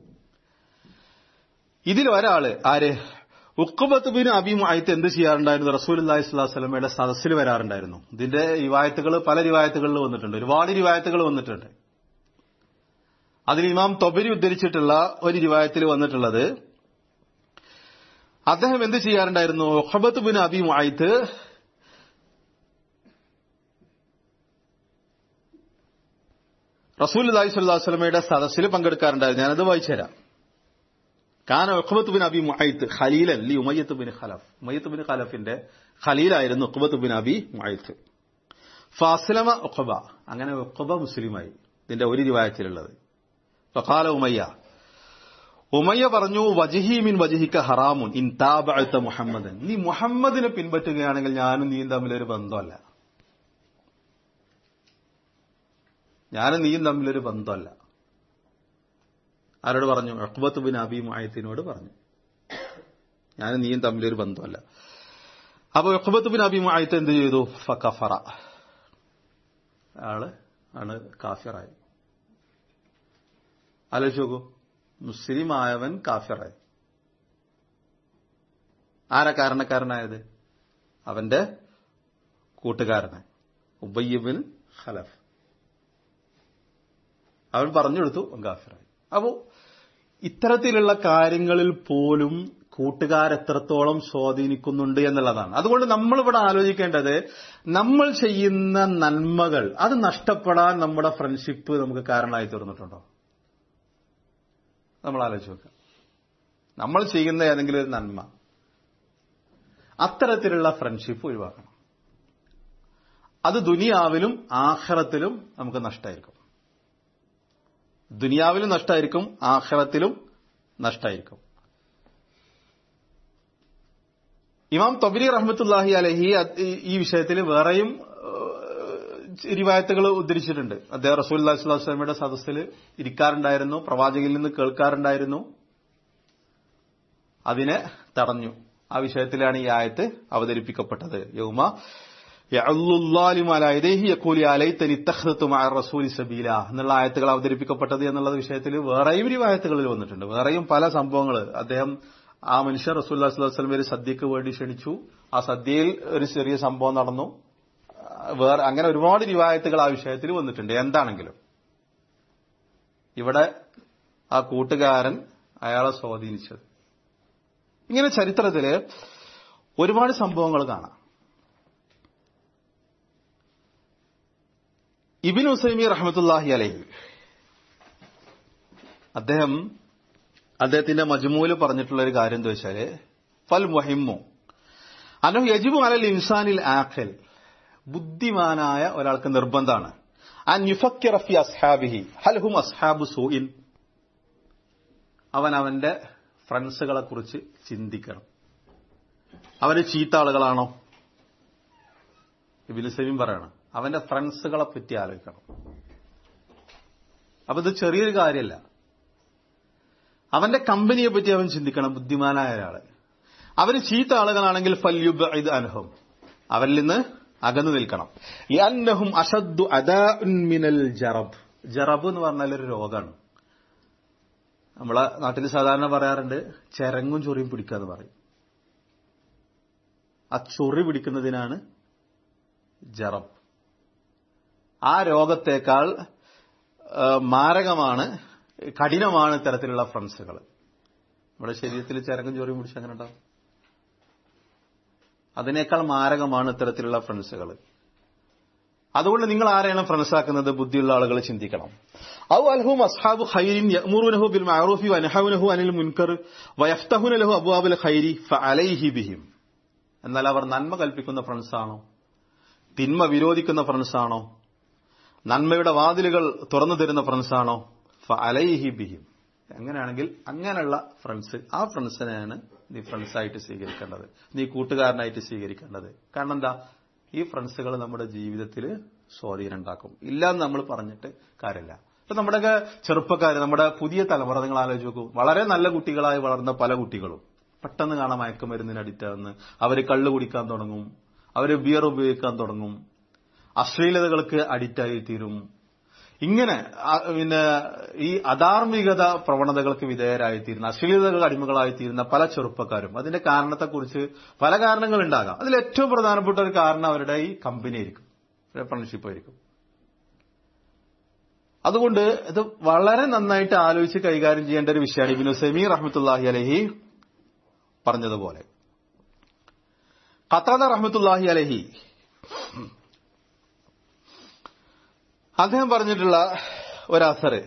ഇതിൽ ഒരാള് ആര് ഉക്കുബത്ത് ബിൻ അബിമുഅത്ത് എന്ത് ചെയ്യാറുണ്ടായിരുന്നു റസൂൽ അള്ളാഹി സ്വലാഹു സ്വലമയുടെ സദസ്സിൽ വരാറുണ്ടായിരുന്നു ഇതിന്റെ റിവായത്തുകൾ പല റിവായത്തുകളിൽ വന്നിട്ടുണ്ട് ഒരുപാട് റിവായത്തുകൾ വന്നിട്ടുണ്ട് അതിൽ ഇമാം തൊബരി ഉദ്ധരിച്ചിട്ടുള്ള ഒരു റിവായത്തിൽ വന്നിട്ടുള്ളത് അദ്ദേഹം എന്ത് ചെയ്യാറുണ്ടായിരുന്നു ഒഹബത്ത് ബിൻ അബി മുഅത്ത് റസൂൽ അള്ളാഹി സ്വല്ലാഹു സ്വലമയുടെ സദസ്സിൽ പങ്കെടുക്കാറുണ്ടായിരുന്നു ഞാനത് വായിച്ചുതരാം കാന ഉഖബത്ത് ബിൻ അബി മുഹൈത്ത് ഖലീലൻ ലി Umayyah bin Khalaf Umayyah bin ഖലഫിന്റെ ഖലീലായിരുന്നു ഉഖബത്ത് ബിൻ അബി മുഹൈത്ത് ഫാസ്ലമ ഉഖബ അങ്ങനെ ഉഖബ മുസ്ലിമായി ഇതിന്റെ ഒരു റിവായത്തിലുള്ളത് ഫഖാല ഉമയ്യ ഉമയ്യ പറഞ്ഞു വജഹി മിൻ വജഹിക്ക ഹറാമുൻ ഇൻ താബഅത്ത മുഹമ്മദൻ നീ മുഹമ്മദിനെ പിൻപറ്റുകയാണെങ്കിൽ ഞാനും നീയും തമ്മിലൊരു ബന്ധമല്ല ഞാനും നീയും തമ്മിലൊരു ബന്ധമല്ല ആരോട് പറഞ്ഞു അക്ബത്ത് ബിൻ അബി മുഅത്തിനോട് പറഞ്ഞു ഞാൻ നീയും തമ്മിലൊരു ബന്ധമല്ല അപ്പൊ അക്ബത്ത് ബിൻ അബി മുഅത്ത് എന്ത് ചെയ്തു ഫക്കഫറ ആള് ആണ് കാഫിറായി ആലോചിച്ച് നോക്കൂ മുസ്ലിം ആയവൻ കാഫിറായി ആരാ കാരണക്കാരനായത് അവന്റെ കൂട്ടുകാരന് ഉബയ്യബിൻ ഖലഫ് അവൻ പറഞ്ഞു കൊടുത്തു കാഫിറായി അപ്പോ ഇത്തരത്തിലുള്ള കാര്യങ്ങളിൽ പോലും കൂട്ടുകാരെത്രത്തോളം സ്വാധീനിക്കുന്നുണ്ട് എന്നുള്ളതാണ് അതുകൊണ്ട് നമ്മളിവിടെ ആലോചിക്കേണ്ടത് നമ്മൾ ചെയ്യുന്ന നന്മകൾ അത് നഷ്ടപ്പെടാൻ നമ്മുടെ ഫ്രണ്ട്ഷിപ്പ് നമുക്ക് കാരണമായി തീർന്നിട്ടുണ്ടോ നമ്മൾ ആലോചിച്ച് നോക്കുക നമ്മൾ ചെയ്യുന്ന ഏതെങ്കിലും ഒരു നന്മ അത്തരത്തിലുള്ള ഫ്രണ്ട്ഷിപ്പ് ഒഴിവാക്കണം അത് ദുനിയാവിലും ആഖിറത്തിലും നമുക്ക് നഷ്ടമായിരിക്കും ദുനിയാവിലും നഷ്ടമായിരിക്കും ആഖിറത്തിലും നഷ്ടമായിരിക്കും ഇമാം തൊബരി റഹ്മത്തുല്ലാഹി അലഹി ഈ വിഷയത്തിൽ വേറെയും റിവായത്തുകൾ ഉദ്ധരിച്ചിട്ടുണ്ട് അദ്ദേഹം റസൂൽ അള്ളാഹി സ്വലമയുടെ സദസ്സിൽ ഇരിക്കാറുണ്ടായിരുന്നു പ്രവാചകയിൽ നിന്ന് കേൾക്കാറുണ്ടായിരുന്നു അതിനെ തടഞ്ഞു ആ വിഷയത്തിലാണ് ഈ ആയത്ത് അവതരിപ്പിക്കപ്പെട്ടത് യൗമ എന്നുള്ള ആയത്തുകൾ അവതരിപ്പിക്കപ്പെട്ടത് എന്നുള്ള വിഷയത്തിൽ വേറെയും റിവായത്തുകളിൽ വന്നിട്ടുണ്ട് വേറെയും പല സംഭവങ്ങൾ അദ്ദേഹം ആ മനുഷ്യർ റസൂല്ലാ സ്വലം ഒരു സദ്യക്ക് വേണ്ടി ക്ഷണിച്ചു ആ സദ്യയിൽ ഒരു ചെറിയ സംഭവം നടന്നു വേറെ അങ്ങനെ ഒരുപാട് റിവായത്തുകൾ ആ വിഷയത്തിൽ വന്നിട്ടുണ്ട് എന്താണെങ്കിലും ഇവിടെ ആ കൂട്ടുകാരൻ അയാളെ സ്വാധീനിച്ചത് ഇങ്ങനെ ചരിത്രത്തില് ഒരുപാട് സംഭവങ്ങൾ കാണാം ഇബിൻ ഉസൈമി റഹമത്തുല്ലാഹി അലഹി അദ്ദേഹം അദ്ദേഹത്തിന്റെ മജ്മൂല് പറഞ്ഞിട്ടുള്ള ഒരു കാര്യം എന്താ വെച്ചാല് ഫൽ മുഹിമ്മു അനഹു യജിബു അലൽ ഇൻസാനിൽ ആഖൽ ബുദ്ധിമാനായ ഒരാൾക്ക് നിർബന്ധമാണ് അൻ യുഫക്കിറഫി അസ്ഹാബിഹി ഹൽഹും അസ്ഹാബു സൂയിൻ അവൻ അവന്റെ ഫ്രണ്ട്സുകളെ കുറിച്ച് ചിന്തിക്കണം അവര് ചീത്ത ആളുകളാണോ ഇബിന് സെമീൻ പറയണം അവന്റെ ഫ്രണ്ട്സുകളെ പറ്റി ആലോചിക്കണം അപ്പൊ ഇത് ചെറിയൊരു കാര്യമല്ല അവന്റെ കമ്പനിയെ പറ്റി അവൻ ചിന്തിക്കണം ബുദ്ധിമാനായ ഒരാള് അവര് ചീത്ത ആളുകളാണെങ്കിൽ ഫല്യുബ് ഇത് അനുഭവം അവരിൽ നിന്ന് അകന്നു നിൽക്കണം അന്നഹും അഷദ്ദു മിനൽ ജറബ് ജറബ് എന്ന് പറഞ്ഞാൽ ഒരു രോഗമാണ് നമ്മളെ നാട്ടിൽ സാധാരണ പറയാറുണ്ട് ചെരങ്ങും ചൊറിയും പിടിക്കാന്ന് പറയും ആ ചൊറി പിടിക്കുന്നതിനാണ് ജറബ് ആ രോഗത്തേക്കാൾ മാരകമാണ് കഠിനമാണ് ഇത്തരത്തിലുള്ള ഫ്രണ്ട്സുകൾ നമ്മുടെ ശരീരത്തിൽ ചിരങ്ങും ചോറിയും പിടിച്ച് അങ്ങനെ ഉണ്ടാവും അതിനേക്കാൾ മാരകമാണ് ഇത്തരത്തിലുള്ള ഫ്രണ്ട്സുകൾ അതുകൊണ്ട് നിങ്ങൾ ആരെയാണ് ഫ്രണ്ട്സാക്കുന്നത് ബുദ്ധിയുള്ള ആളുകൾ ചിന്തിക്കണം ഔ അൽഹും അസ്ഹാബു ഖൈരിൻ യഅ്മുറുനഹു ബിൽ മഅറൂഫി വനഹൗനഹു അനിൽ മുൻകർ വയഫ്തഹുന ലഹു അബ്വാബുൽ ഖൈരി ഫഅലൈഹി ബിഹിം എന്നാൽ അവർ നന്മ കൽപ്പിക്കുന്ന ഫ്രണ്ട്സാണോ തിന്മ വിരോധിക്കുന്ന ഫ്രണ്ട്സാണോ നന്മയുടെ വാതിലുകൾ തുറന്നു തരുന്ന ഫ്രണ്ട്സാണോ ഫഅലൈഹി ബിഹിം അങ്ങനെയാണെങ്കിൽ അങ്ങനെയുള്ള ഫ്രണ്ട്സ് ആ ഫ്രണ്ട്സിനെയാണ് നീ ഫ്രണ്ട്സായിട്ട് സ്വീകരിക്കേണ്ടത് നീ കൂട്ടുകാരനായിട്ട് സ്വീകരിക്കേണ്ടത് കാരണം എന്താ ഈ ഫ്രണ്ട്സുകൾ നമ്മുടെ ജീവിതത്തിൽ സ്വാധീനം ഉണ്ടാക്കും ഇല്ല എന്ന് നമ്മൾ പറഞ്ഞിട്ട് കാര്യമില്ല ഇപ്പൊ നമ്മുടെയൊക്കെ ചെറുപ്പക്കാർ നമ്മുടെ പുതിയ തലമുറ നിങ്ങൾ ആലോചിച്ച് നോക്കൂ വളരെ നല്ല കുട്ടികളായി വളർന്ന പല കുട്ടികളും പെട്ടെന്ന് കാണാൻ മയക്കുമരുന്നിന് അഡിക്റ്റ് ആകുന്നു അവർ കള്ളു കുടിക്കാൻ തുടങ്ങും അവർ ബിയർ ഉപയോഗിക്കാൻ തുടങ്ങും അശ്ലീലതകൾക്ക് അഡിക്റ്റായി തീരും ഇങ്ങനെ പിന്നെ ഈ അധാർമികത പ്രവണതകൾക്ക് വിധേയരായിത്തീരുന്ന അശ്ലീലതകൾ അടിമകളായിത്തീരുന്ന പല ചെറുപ്പക്കാരും അതിന്റെ കാരണത്തെക്കുറിച്ച് പല കാരണങ്ങൾ ഉണ്ടാകാം അതിൽ ഏറ്റവും പ്രധാനപ്പെട്ട ഒരു കാരണം അവരുടെ ഈ കമ്പനി ആയിരിക്കും ഫ്രണ്ട്ഷിപ്പ് ആയിരിക്കും അതുകൊണ്ട് ഇത് വളരെ നന്നായിട്ട് ആലോചിച്ച് കൈകാര്യം ചെയ്യേണ്ട ഒരു വിഷയമാണ് ഇബിനു സെമി റഹ്മത്തുല്ലാഹി അലഹി പറഞ്ഞതുപോലെ ഖത്താദ റഹ്മത്തുല്ലാഹി അലഹി അദ്ദേഹം പറഞ്ഞിട്ടുള്ള ഒരസറ്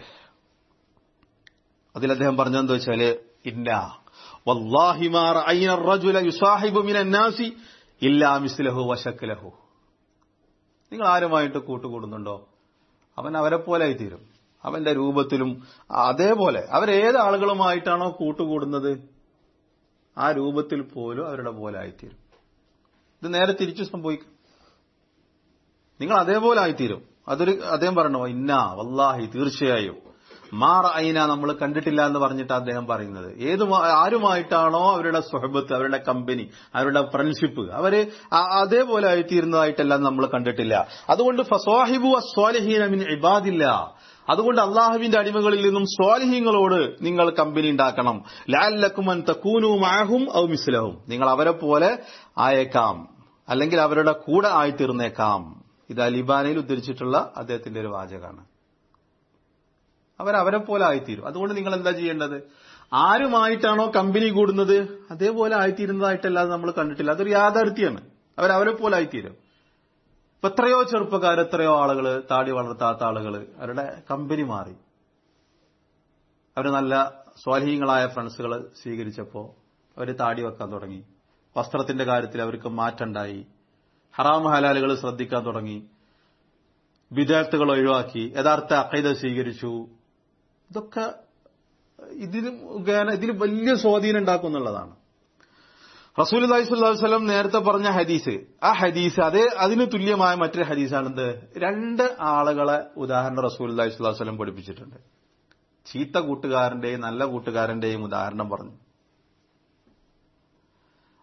അതിൽ അദ്ദേഹം പറഞ്ഞെന്താ വെച്ചാല് ഇന്ന വല്ലാഹിമാർ റജുല യുസാഹിബു മിനന്നാസി ഇല്ലാ മിസ്ലഹു വശക്കലഹു നിങ്ങൾ ആരുമായിട്ട് കൂട്ടുകൂടുന്നുണ്ടോ അവൻ അവരെ പോലെ തീരും അവന്റെ രൂപത്തിലും അതേപോലെ അവരേത് ആളുകളുമായിട്ടാണോ കൂട്ടുകൂടുന്നത് ആ രൂപത്തിൽ പോലും അവരുടെ പോലെ ആയിത്തീരും ഇത് നേരെ തിരിച്ചു സംഭവിക്കും നിങ്ങൾ അതേപോലെ ആയിത്തീരും അതൊരു അദ്ദേഹം പറഞ്ഞോ ഇന്ന വല്ലാഹി തീർച്ചയായും മാറ അയിന നമ്മൾ കണ്ടിട്ടില്ല എന്ന് പറഞ്ഞിട്ട് അദ്ദേഹം പറയുന്നത് ഏത് ആരുമായിട്ടാണോ അവരുടെ സുഹബത്ത് അവരുടെ കമ്പനി അവരുടെ ഫ്രണ്ട്ഷിപ്പ് അവര് അതേപോലെ ആയിത്തീരുന്നതായിട്ടെല്ലാം നമ്മൾ കണ്ടിട്ടില്ല അതുകൊണ്ട് ഫസ്വാഹിബു അസ്വാലിഹീന മിൻ ഇബാദില്ല അതുകൊണ്ട് അള്ളാഹുവിന്റെ അടിമകളിൽ നിന്നും സ്വാലിഹീങ്ങളോട് നിങ്ങൾ കമ്പനി ഉണ്ടാക്കണം ലാലക്കുമൻ തക്കൂനു മാഹും ഔ മിസ്ലഹും നിങ്ങൾ അവരെ പോലെ ആയേക്കാം അല്ലെങ്കിൽ അവരുടെ കൂടെ ആയിത്തീർന്നേക്കാം ഇത് അലിബാനയിൽ ഉദ്ധരിച്ചിട്ടുള്ള അദ്ദേഹത്തിന്റെ ഒരു വാചകമാണ് അവരവരെ പോലെ ആയിത്തീരും അതുകൊണ്ട് നിങ്ങൾ എന്താ ചെയ്യേണ്ടത് ആരുമായിട്ടാണോ കമ്പനി കൂടുന്നത് അതേപോലെ ആയിത്തീരുന്നതായിട്ടല്ലാതെ നമ്മൾ കണ്ടിട്ടില്ല അതൊരു യാഥാർത്ഥ്യമാണ് അവരവരെ പോലെ ആയിത്തീരും ഇപ്പൊ എത്രയോ ചെറുപ്പക്കാർ എത്രയോ ആളുകൾ താടി വളർത്താത്ത ആളുകൾ അവരുടെ കമ്പനി മാറി അവർ നല്ല സ്വാധീനങ്ങളായ ഫ്രണ്ട്സുകൾ സ്വീകരിച്ചപ്പോൾ അവർ താടി വെക്കാൻ തുടങ്ങി വസ്ത്രത്തിന്റെ കാര്യത്തിൽ അവർക്ക് മാറ്റമുണ്ടായി ഹറാം ഹലാലുകൾ ശ്രദ്ധിക്കാൻ തുടങ്ങി വിദ്യാർത്ഥികൾ ഒഴിവാക്കി യഥാർത്ഥ അക്കൈത സ്വീകരിച്ചു ഇതൊക്കെ ഇതിന് മുഖേന ഇതിന് വലിയ സ്വാധീനം ഉണ്ടാക്കും എന്നുള്ളതാണ് റസൂൽ അലൈഹിസ്വല്ലം നേരത്തെ പറഞ്ഞ ഹദീസ് ആ ഹദീസ് അതേ അതിന് തുല്യമായ മറ്റൊരു ഹദീസാണെന്ത് രണ്ട് ആളുകളെ ഉദാഹരണം റസൂൽ അലൈഹിസ്വല്ലം പഠിപ്പിച്ചിട്ടുണ്ട് ചീത്ത കൂട്ടുകാരന്റെയും നല്ല കൂട്ടുകാരന്റെയും ഉദാഹരണം പറഞ്ഞു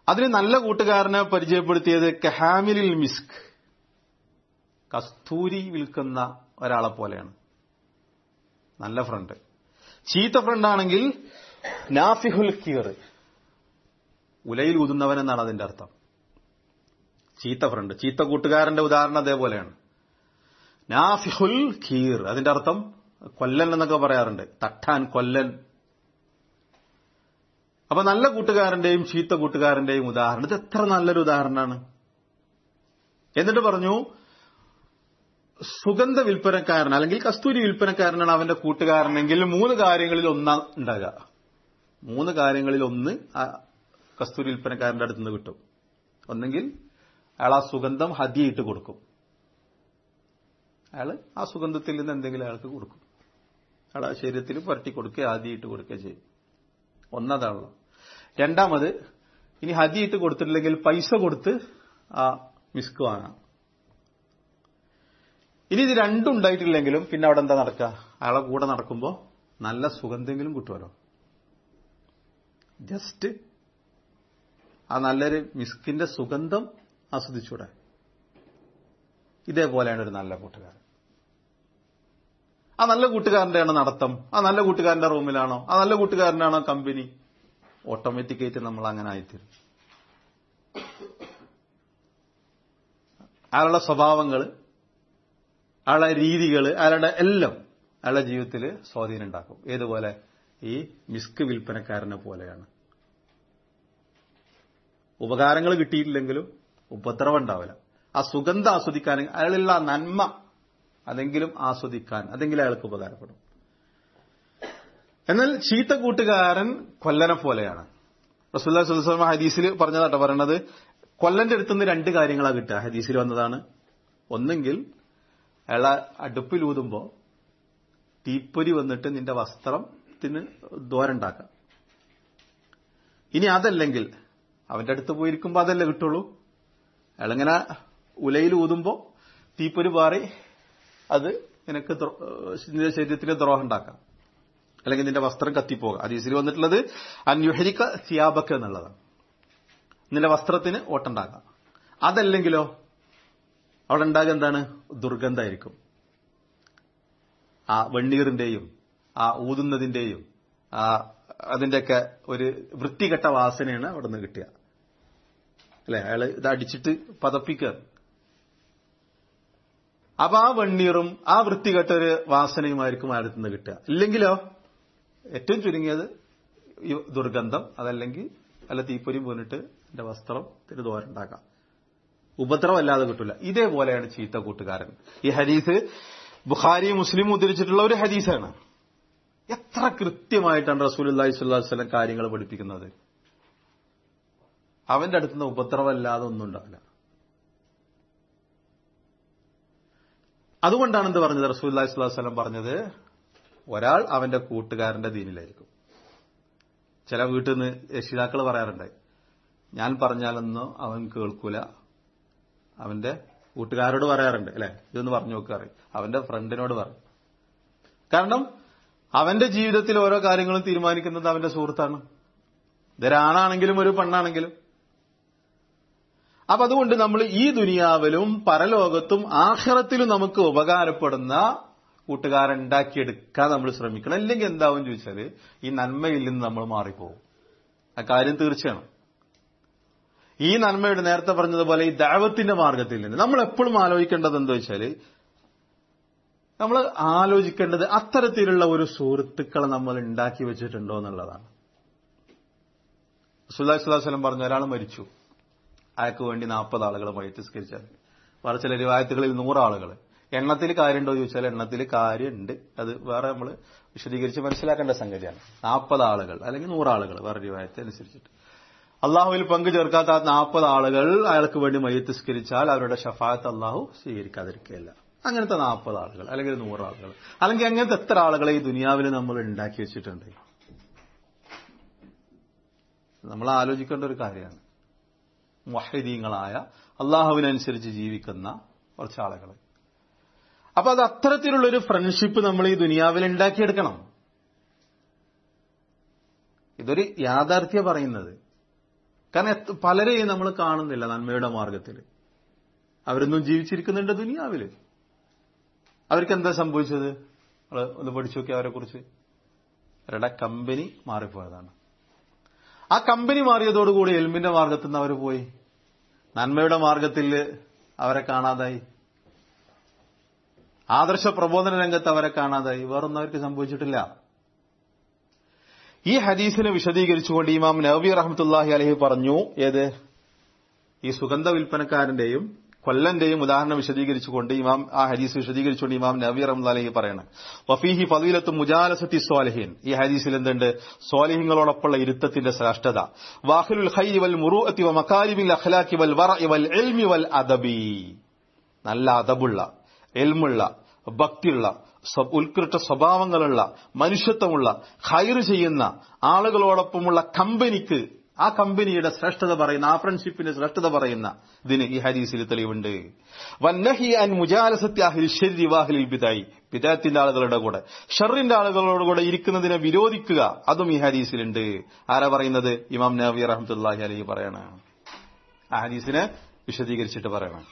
അതിന് നല്ല കൂട്ടുകാരനെ പരിചയപ്പെടുത്തിയത് കഹാമിലിൽ മിസ്ക് കസ്തൂരി വിൽക്കുന്ന ഒരാളെ പോലെയാണ് നല്ല ഫ്രണ്ട് ചീത്ത ഫ്രണ്ടാണെങ്കിൽ നാഫിഹുൽ കീർ ഉലയിൽ ഊതുന്നവൻ എന്നാണ് അതിന്റെ അർത്ഥം ചീത്ത ഫ്രണ്ട് ചീത്ത കൂട്ടുകാരന്റെ ഉദാഹരണം അതേപോലെയാണ് നാഫിഹുൽ ഖീർ അതിന്റെ അർത്ഥം കൊല്ലൻ എന്നൊക്കെ പറയാറുണ്ട് തട്ടാൻ കൊല്ലൻ അപ്പൊ നല്ല കൂട്ടുകാരന്റെയും ചീത്ത കൂട്ടുകാരന്റെയും ഉദാഹരണം ഇത് എത്ര നല്ലൊരു ഉദാഹരണമാണ് എന്നിട്ട് പറഞ്ഞു സുഗന്ധ വിൽപ്പനക്കാരൻ അല്ലെങ്കിൽ കസ്തൂരി വിൽപ്പനക്കാരനാണ് അവന്റെ കൂട്ടുകാരനെങ്കിൽ മൂന്ന് കാര്യങ്ങളിൽ ഒന്നാ ഉണ്ടാകുക മൂന്ന് കാര്യങ്ങളിൽ ഒന്ന് ആ കസ്തൂരി വിൽപ്പനക്കാരന്റെ അടുത്ത് നിന്ന് കിട്ടും ഒന്നെങ്കിൽ അയാൾ ആ സുഗന്ധം ഹതിയിട്ട് കൊടുക്കും അയാൾ ആ സുഗന്ധത്തിൽ നിന്ന് എന്തെങ്കിലും അയാൾക്ക് കൊടുക്കും അയാൾ ആ ശരീരത്തിൽ പുരട്ടി കൊടുക്കുക ഹതിയിട്ട് കൊടുക്കുക ചെയ്യും ഒന്നതാണല്ലോ രണ്ടാമത് ഇനി ഹതിയിട്ട് കൊടുത്തിട്ടില്ലെങ്കിൽ പൈസ കൊടുത്ത് ആ മിസ്ക് വാങ്ങാം ഇനി ഇത് രണ്ടും ഉണ്ടായിട്ടില്ലെങ്കിലും പിന്നെ അവിടെ എന്താ നടക്കുക അയാളെ കൂടെ നടക്കുമ്പോൾ നല്ല സുഗന്ധമെങ്കിലും കിട്ടുമല്ലോ ജസ്റ്റ് ആ നല്ലൊരു മിസ്കിന്റെ സുഗന്ധം ആസ്വദിച്ചൂടെ ഇതേപോലെയാണ് ഒരു നല്ല കൂട്ടുകാരൻ ആ നല്ല കൂട്ടുകാരന്റെയാണോ നടത്തം ആ നല്ല കൂട്ടുകാരന്റെ റൂമിലാണോ ആ നല്ല കൂട്ടുകാരനാണോ കമ്പനി ഓട്ടോമാറ്റിക്കായിട്ട് നമ്മൾ അങ്ങനെ ആയിത്തീരും അയാളുടെ സ്വഭാവങ്ങൾ അയാളുടെ രീതികൾ അയാളുടെ എല്ലാം അയാളുടെ ജീവിതത്തിൽ സ്വാധീനം ഉണ്ടാക്കും ഏതുപോലെ ഈ മിസ്ക് വിൽപ്പനക്കാരനെ പോലെയാണ് ഉപകാരങ്ങൾ കിട്ടിയിട്ടില്ലെങ്കിലും ഉപദ്രവം ഉണ്ടാവില്ല ആ സുഗന്ധം ആസ്വദിക്കാൻ അയാളുള്ള ആ നന്മ അതെങ്കിലും ആസ്വദിക്കാൻ അതെങ്കിലും അയാൾക്ക് ഉപകാരപ്പെടും എന്നാൽ ചീത്ത കൂട്ടുകാരൻ കൊല്ലനെ പോലെയാണ് റസൂല്ലാ സുലസമ ഹദീസിൽ പറഞ്ഞതാട്ടോ പറയണത് കൊല്ലന്റെ അടുത്തുനിന്ന് രണ്ട് കാര്യങ്ങളാണ് കിട്ടുക ഹദീസിൽ വന്നതാണ് ഒന്നെങ്കിൽ അയാളെ അടുപ്പിലൂതുമ്പോ തീപ്പൊരി വന്നിട്ട് നിന്റെ വസ്ത്രത്തിന് ദോരണ്ടാക്കാം ഇനി അതല്ലെങ്കിൽ അവന്റെ അടുത്ത് പോയിരിക്കുമ്പോ അതല്ലേ കിട്ടുള്ളൂ അയാളിങ്ങനെ ഉലയിൽ ഊതുമ്പോ തീപ്പൊരി പാറി അത് നിനക്ക് നിന്റെ ശരീരത്തിന് ദ്രോഹം ഉണ്ടാക്കാം അല്ലെങ്കിൽ നിന്റെ വസ്ത്രം കത്തിപ്പോകാം ഹദീസിൽ വന്നിട്ടുള്ളത് അന്യുഹരിക്ക സിയാബക്ക് എന്നുള്ളതാണ് നിന്റെ വസ്ത്രത്തിന് ഓട്ടുണ്ടാക്കാം അതല്ലെങ്കിലോ അവിടെ ഉണ്ടാകുക എന്താണ് ദുർഗന്ധമായിരിക്കും ആ വെണ്ണീറിന്റെയും ആ ഊതുന്നതിന്റെയും ആ അതിന്റെയൊക്കെ ഒരു വൃത്തികെട്ട വാസനയാണ് അവിടെ നിന്ന് കിട്ടുക അല്ലെ അയാള് ഇത് അടിച്ചിട്ട് പതപ്പിക്കുക അപ്പൊ ആ വെണ്ണീറും ആ വൃത്തികെട്ട ഒരു വാസനയുമായിരിക്കും അയാളത്ത് നിന്ന് കിട്ടുക ഇല്ലെങ്കിലോ ഏറ്റവും ചുരുങ്ങിയത് ഈ ദുർഗന്ധം അതല്ലെങ്കിൽ അല്ല തീപ്പൊരി പോന്നിട്ട് എന്റെ വസ്ത്രം തിരുതോരുണ്ടാക്കാം ഉപദ്രവമല്ലാതെ കിട്ടില്ല ഇതേപോലെയാണ് ചീത്ത കൂട്ടുകാരൻ ഈ ഹദീസ് ബുഖാരി മുസ്ലിം ഉദ്ധരിച്ചിട്ടുള്ള ഒരു ഹദീസാണ് എത്ര കൃത്യമായിട്ടാണ് റസൂൽ അള്ളാഹി സ്വല്ലം കാര്യങ്ങൾ പഠിപ്പിക്കുന്നത് അവന്റെ അടുത്തുനിന്ന് ഉപദ്രവമല്ലാതെ ഒന്നും ഉണ്ടാവില്ല അതുകൊണ്ടാണ് എന്ത് പറഞ്ഞത് റസൂൽ അള്ളാഹി സ്വല്ലം പറഞ്ഞത് ഒരാൾ അവന്റെ കൂട്ടുകാരന്റെ ദീനിലായിരിക്കും ചില വീട്ടിൽ നിന്ന് രക്ഷിതാക്കൾ പറയാറുണ്ട് ഞാൻ പറഞ്ഞാലൊന്നും അവൻ കേൾക്കൂല അവന്റെ കൂട്ടുകാരോട് പറയാറുണ്ട് അല്ലെ ഇതൊന്ന് പറഞ്ഞു നോക്കാറ് അവന്റെ ഫ്രണ്ടിനോട് പറയും കാരണം അവന്റെ ജീവിതത്തിൽ ഓരോ കാര്യങ്ങളും തീരുമാനിക്കുന്നത് അവന്റെ സുഹൃത്താണ് ഇതൊരാണാണെങ്കിലും ഒരു പെണ്ണാണെങ്കിലും അപ്പൊ അതുകൊണ്ട് നമ്മൾ ഈ ദുനിയാവിലും പരലോകത്തും ആഹ്റത്തിലും നമുക്ക് ഉപകാരപ്പെടുന്ന കൂട്ടുകാരൻ ഉണ്ടാക്കിയെടുക്കാൻ നമ്മൾ ശ്രമിക്കണം അല്ലെങ്കിൽ എന്താവും ചോദിച്ചാൽ ഈ നന്മയിൽ നിന്ന് നമ്മൾ മാറിപ്പോകും ആ കാര്യം തീർച്ചയാണ് ഈ നന്മയുടെ നേരത്തെ പറഞ്ഞതുപോലെ ഈ ദൈവത്തിന്റെ മാർഗത്തിൽ നിന്ന് നമ്മൾ എപ്പോഴും ആലോചിക്കേണ്ടത് എന്താ വെച്ചാൽ നമ്മൾ ആലോചിക്കേണ്ടത് അത്തരത്തിലുള്ള ഒരു സുഹൃത്തുക്കളെ നമ്മൾ ഉണ്ടാക്കി വെച്ചിട്ടുണ്ടോ എന്നുള്ളതാണ് സുല്ലാഹി സ്വലാസ്ലം പറഞ്ഞു ഒരാൾ മരിച്ചു അയാൾക്ക് വേണ്ടി നാൽപ്പത് ആളുകൾ മയത്തിസ്കരിച്ചാൽ വേറെ ചില രൂപായത്തുകളിൽ നൂറാളുകൾ എണ്ണത്തിൽ കാര്യമുണ്ടോ ചോദിച്ചാൽ എണ്ണത്തിൽ കാര്യമുണ്ട് അത് വേറെ നമ്മൾ വിശദീകരിച്ച് മനസ്സിലാക്കേണ്ട സംഗതിയാണ് നാൽപ്പത് ആളുകൾ അല്ലെങ്കിൽ നൂറാളുകൾ വേറെ രൂപായത്തെ അനുസരിച്ചിട്ട് അള്ളാഹുവിൽ പങ്കു ചേർക്കാത്ത നാൽപ്പത് ആളുകൾ അയാൾക്ക് വേണ്ടി മയ്യത്തിസ്കരിച്ചാൽ അവരുടെ ഷഫാത്ത് അള്ളാഹു സ്വീകരിക്കാതിരിക്കുകയില്ല അങ്ങനത്തെ നാൽപ്പത് ആളുകൾ അല്ലെങ്കിൽ നൂറ് ആളുകൾ അല്ലെങ്കിൽ അങ്ങനത്തെ എത്ര ആളുകളെ ഈ ദുനിയാവിൽ നമ്മൾ ഉണ്ടാക്കി വെച്ചിട്ടുണ്ട് നമ്മൾ ആലോചിക്കേണ്ട ഒരു കാര്യമാണ് വഹദീങ്ങളായ അള്ളാഹുവിനനുസരിച്ച് ജീവിക്കുന്ന കുറച്ച് ആളുകൾ അപ്പൊ അത് അത്തരത്തിലുള്ളൊരു ഫ്രണ്ട്ഷിപ്പ് നമ്മൾ ഈ ദുനിയാവിൽ ഉണ്ടാക്കിയെടുക്കണം ഇതൊരു യാഥാർത്ഥ്യ പറയുന്നത് കാരണം എത്ര- പലരെയും നമ്മൾ കാണുന്നില്ല നന്മയുടെ മാർഗത്തിൽ അവരൊന്നും ജീവിച്ചിരിക്കുന്നുണ്ട് ദുനിയാവില് അവർക്ക് എന്താ സംഭവിച്ചത് നമ്മള് ഒന്ന് പഠിച്ചു നോക്കി അവരെ കുറിച്ച് അവരുടെ കമ്പനി മാറിപ്പോയതാണ് ആ കമ്പനി മാറിയതോടുകൂടി എൽമിന്റെ മാർഗത്തിൽ നിന്ന് അവർ പോയി നന്മയുടെ മാർഗത്തിൽ അവരെ കാണാതായി ആദർശ പ്രബോധന രംഗത്ത് അവരെ കാണാതായി വേറൊന്നും അവർക്ക് സംഭവിച്ചിട്ടില്ല ഈ ഹദീസിനെ വിശദീകരിച്ചുകൊണ്ട് ഇമാം നബി റഹ്മത്തുല്ലാഹി അലഹി പറഞ്ഞു ഏത് ഈ സുഗന്ധ വിൽപ്പനക്കാരന്റെയും കൊല്ലന്റെയും ഉദാഹരണം വിശദീകരിച്ചുകൊണ്ട് ഇമാം ആ ഹദീസ് വിശദീകരിച്ചുകൊണ്ട് ഇമാം നബി റഹ്മത്ത് അലഹി പറയണം വഫീഹി ഫദീലത്ത് മുജാലസത്തി സ്വാലിഹീൻ ഈ ഹദീസിൽ എന്തുണ്ട് സ്വാലിഹിങ്ങളോടൊപ്പമുള്ള ഇരുത്തത്തിന്റെ ശ്രേഷ്ഠത വാഹിലുൽ ഖൈരി വൽ മുറൂഅത്തി വ മകാരിമിൽ അഖ്ലാഖി വൽ വറഇ വൽ ഇൽമി വൽ അദബി നല്ല അതബുള്ള എൽമുള്ള ഭക്തിയുള്ള സ്വ- ഉത്കൃഷ്ട സ്വഭാവങ്ങളുള്ള മനുഷ്യത്വമുള്ള ഹൈർ ചെയ്യുന്ന ആളുകളോടൊപ്പമുള്ള കമ്പനിക്ക് ആ കമ്പനിയുടെ ശ്രേഷ്ഠത പറയുന്ന ആ ഫ്രണ്ട്ഷിപ്പിന്റെ ശ്രേഷ്ഠത പറയുന്ന ഇതിന് ഈ ഹദീസിൽ തെളിവുണ്ട് വന്നഹി അൻ മുജാലസത്തി അഹിൽ ശരി വാഹിലിൽ ബിദായി ബിദാത്തിന്റെ ആളുകളുടെ കൂടെ ഷറിന്റെ ആളുകളോട് കൂടെ ഇരിക്കുന്നതിനെ വിരോധിക്കുക അതും ഈ ഹദീസിലുണ്ട് ആരാ പറയുന്നത് ഇമാം നബി റഹ്മത്തുല്ലാഹി അലഹി പറയണ ആ ഹദീസിനെ വിശദീകരിച്ചിട്ട് പറയണം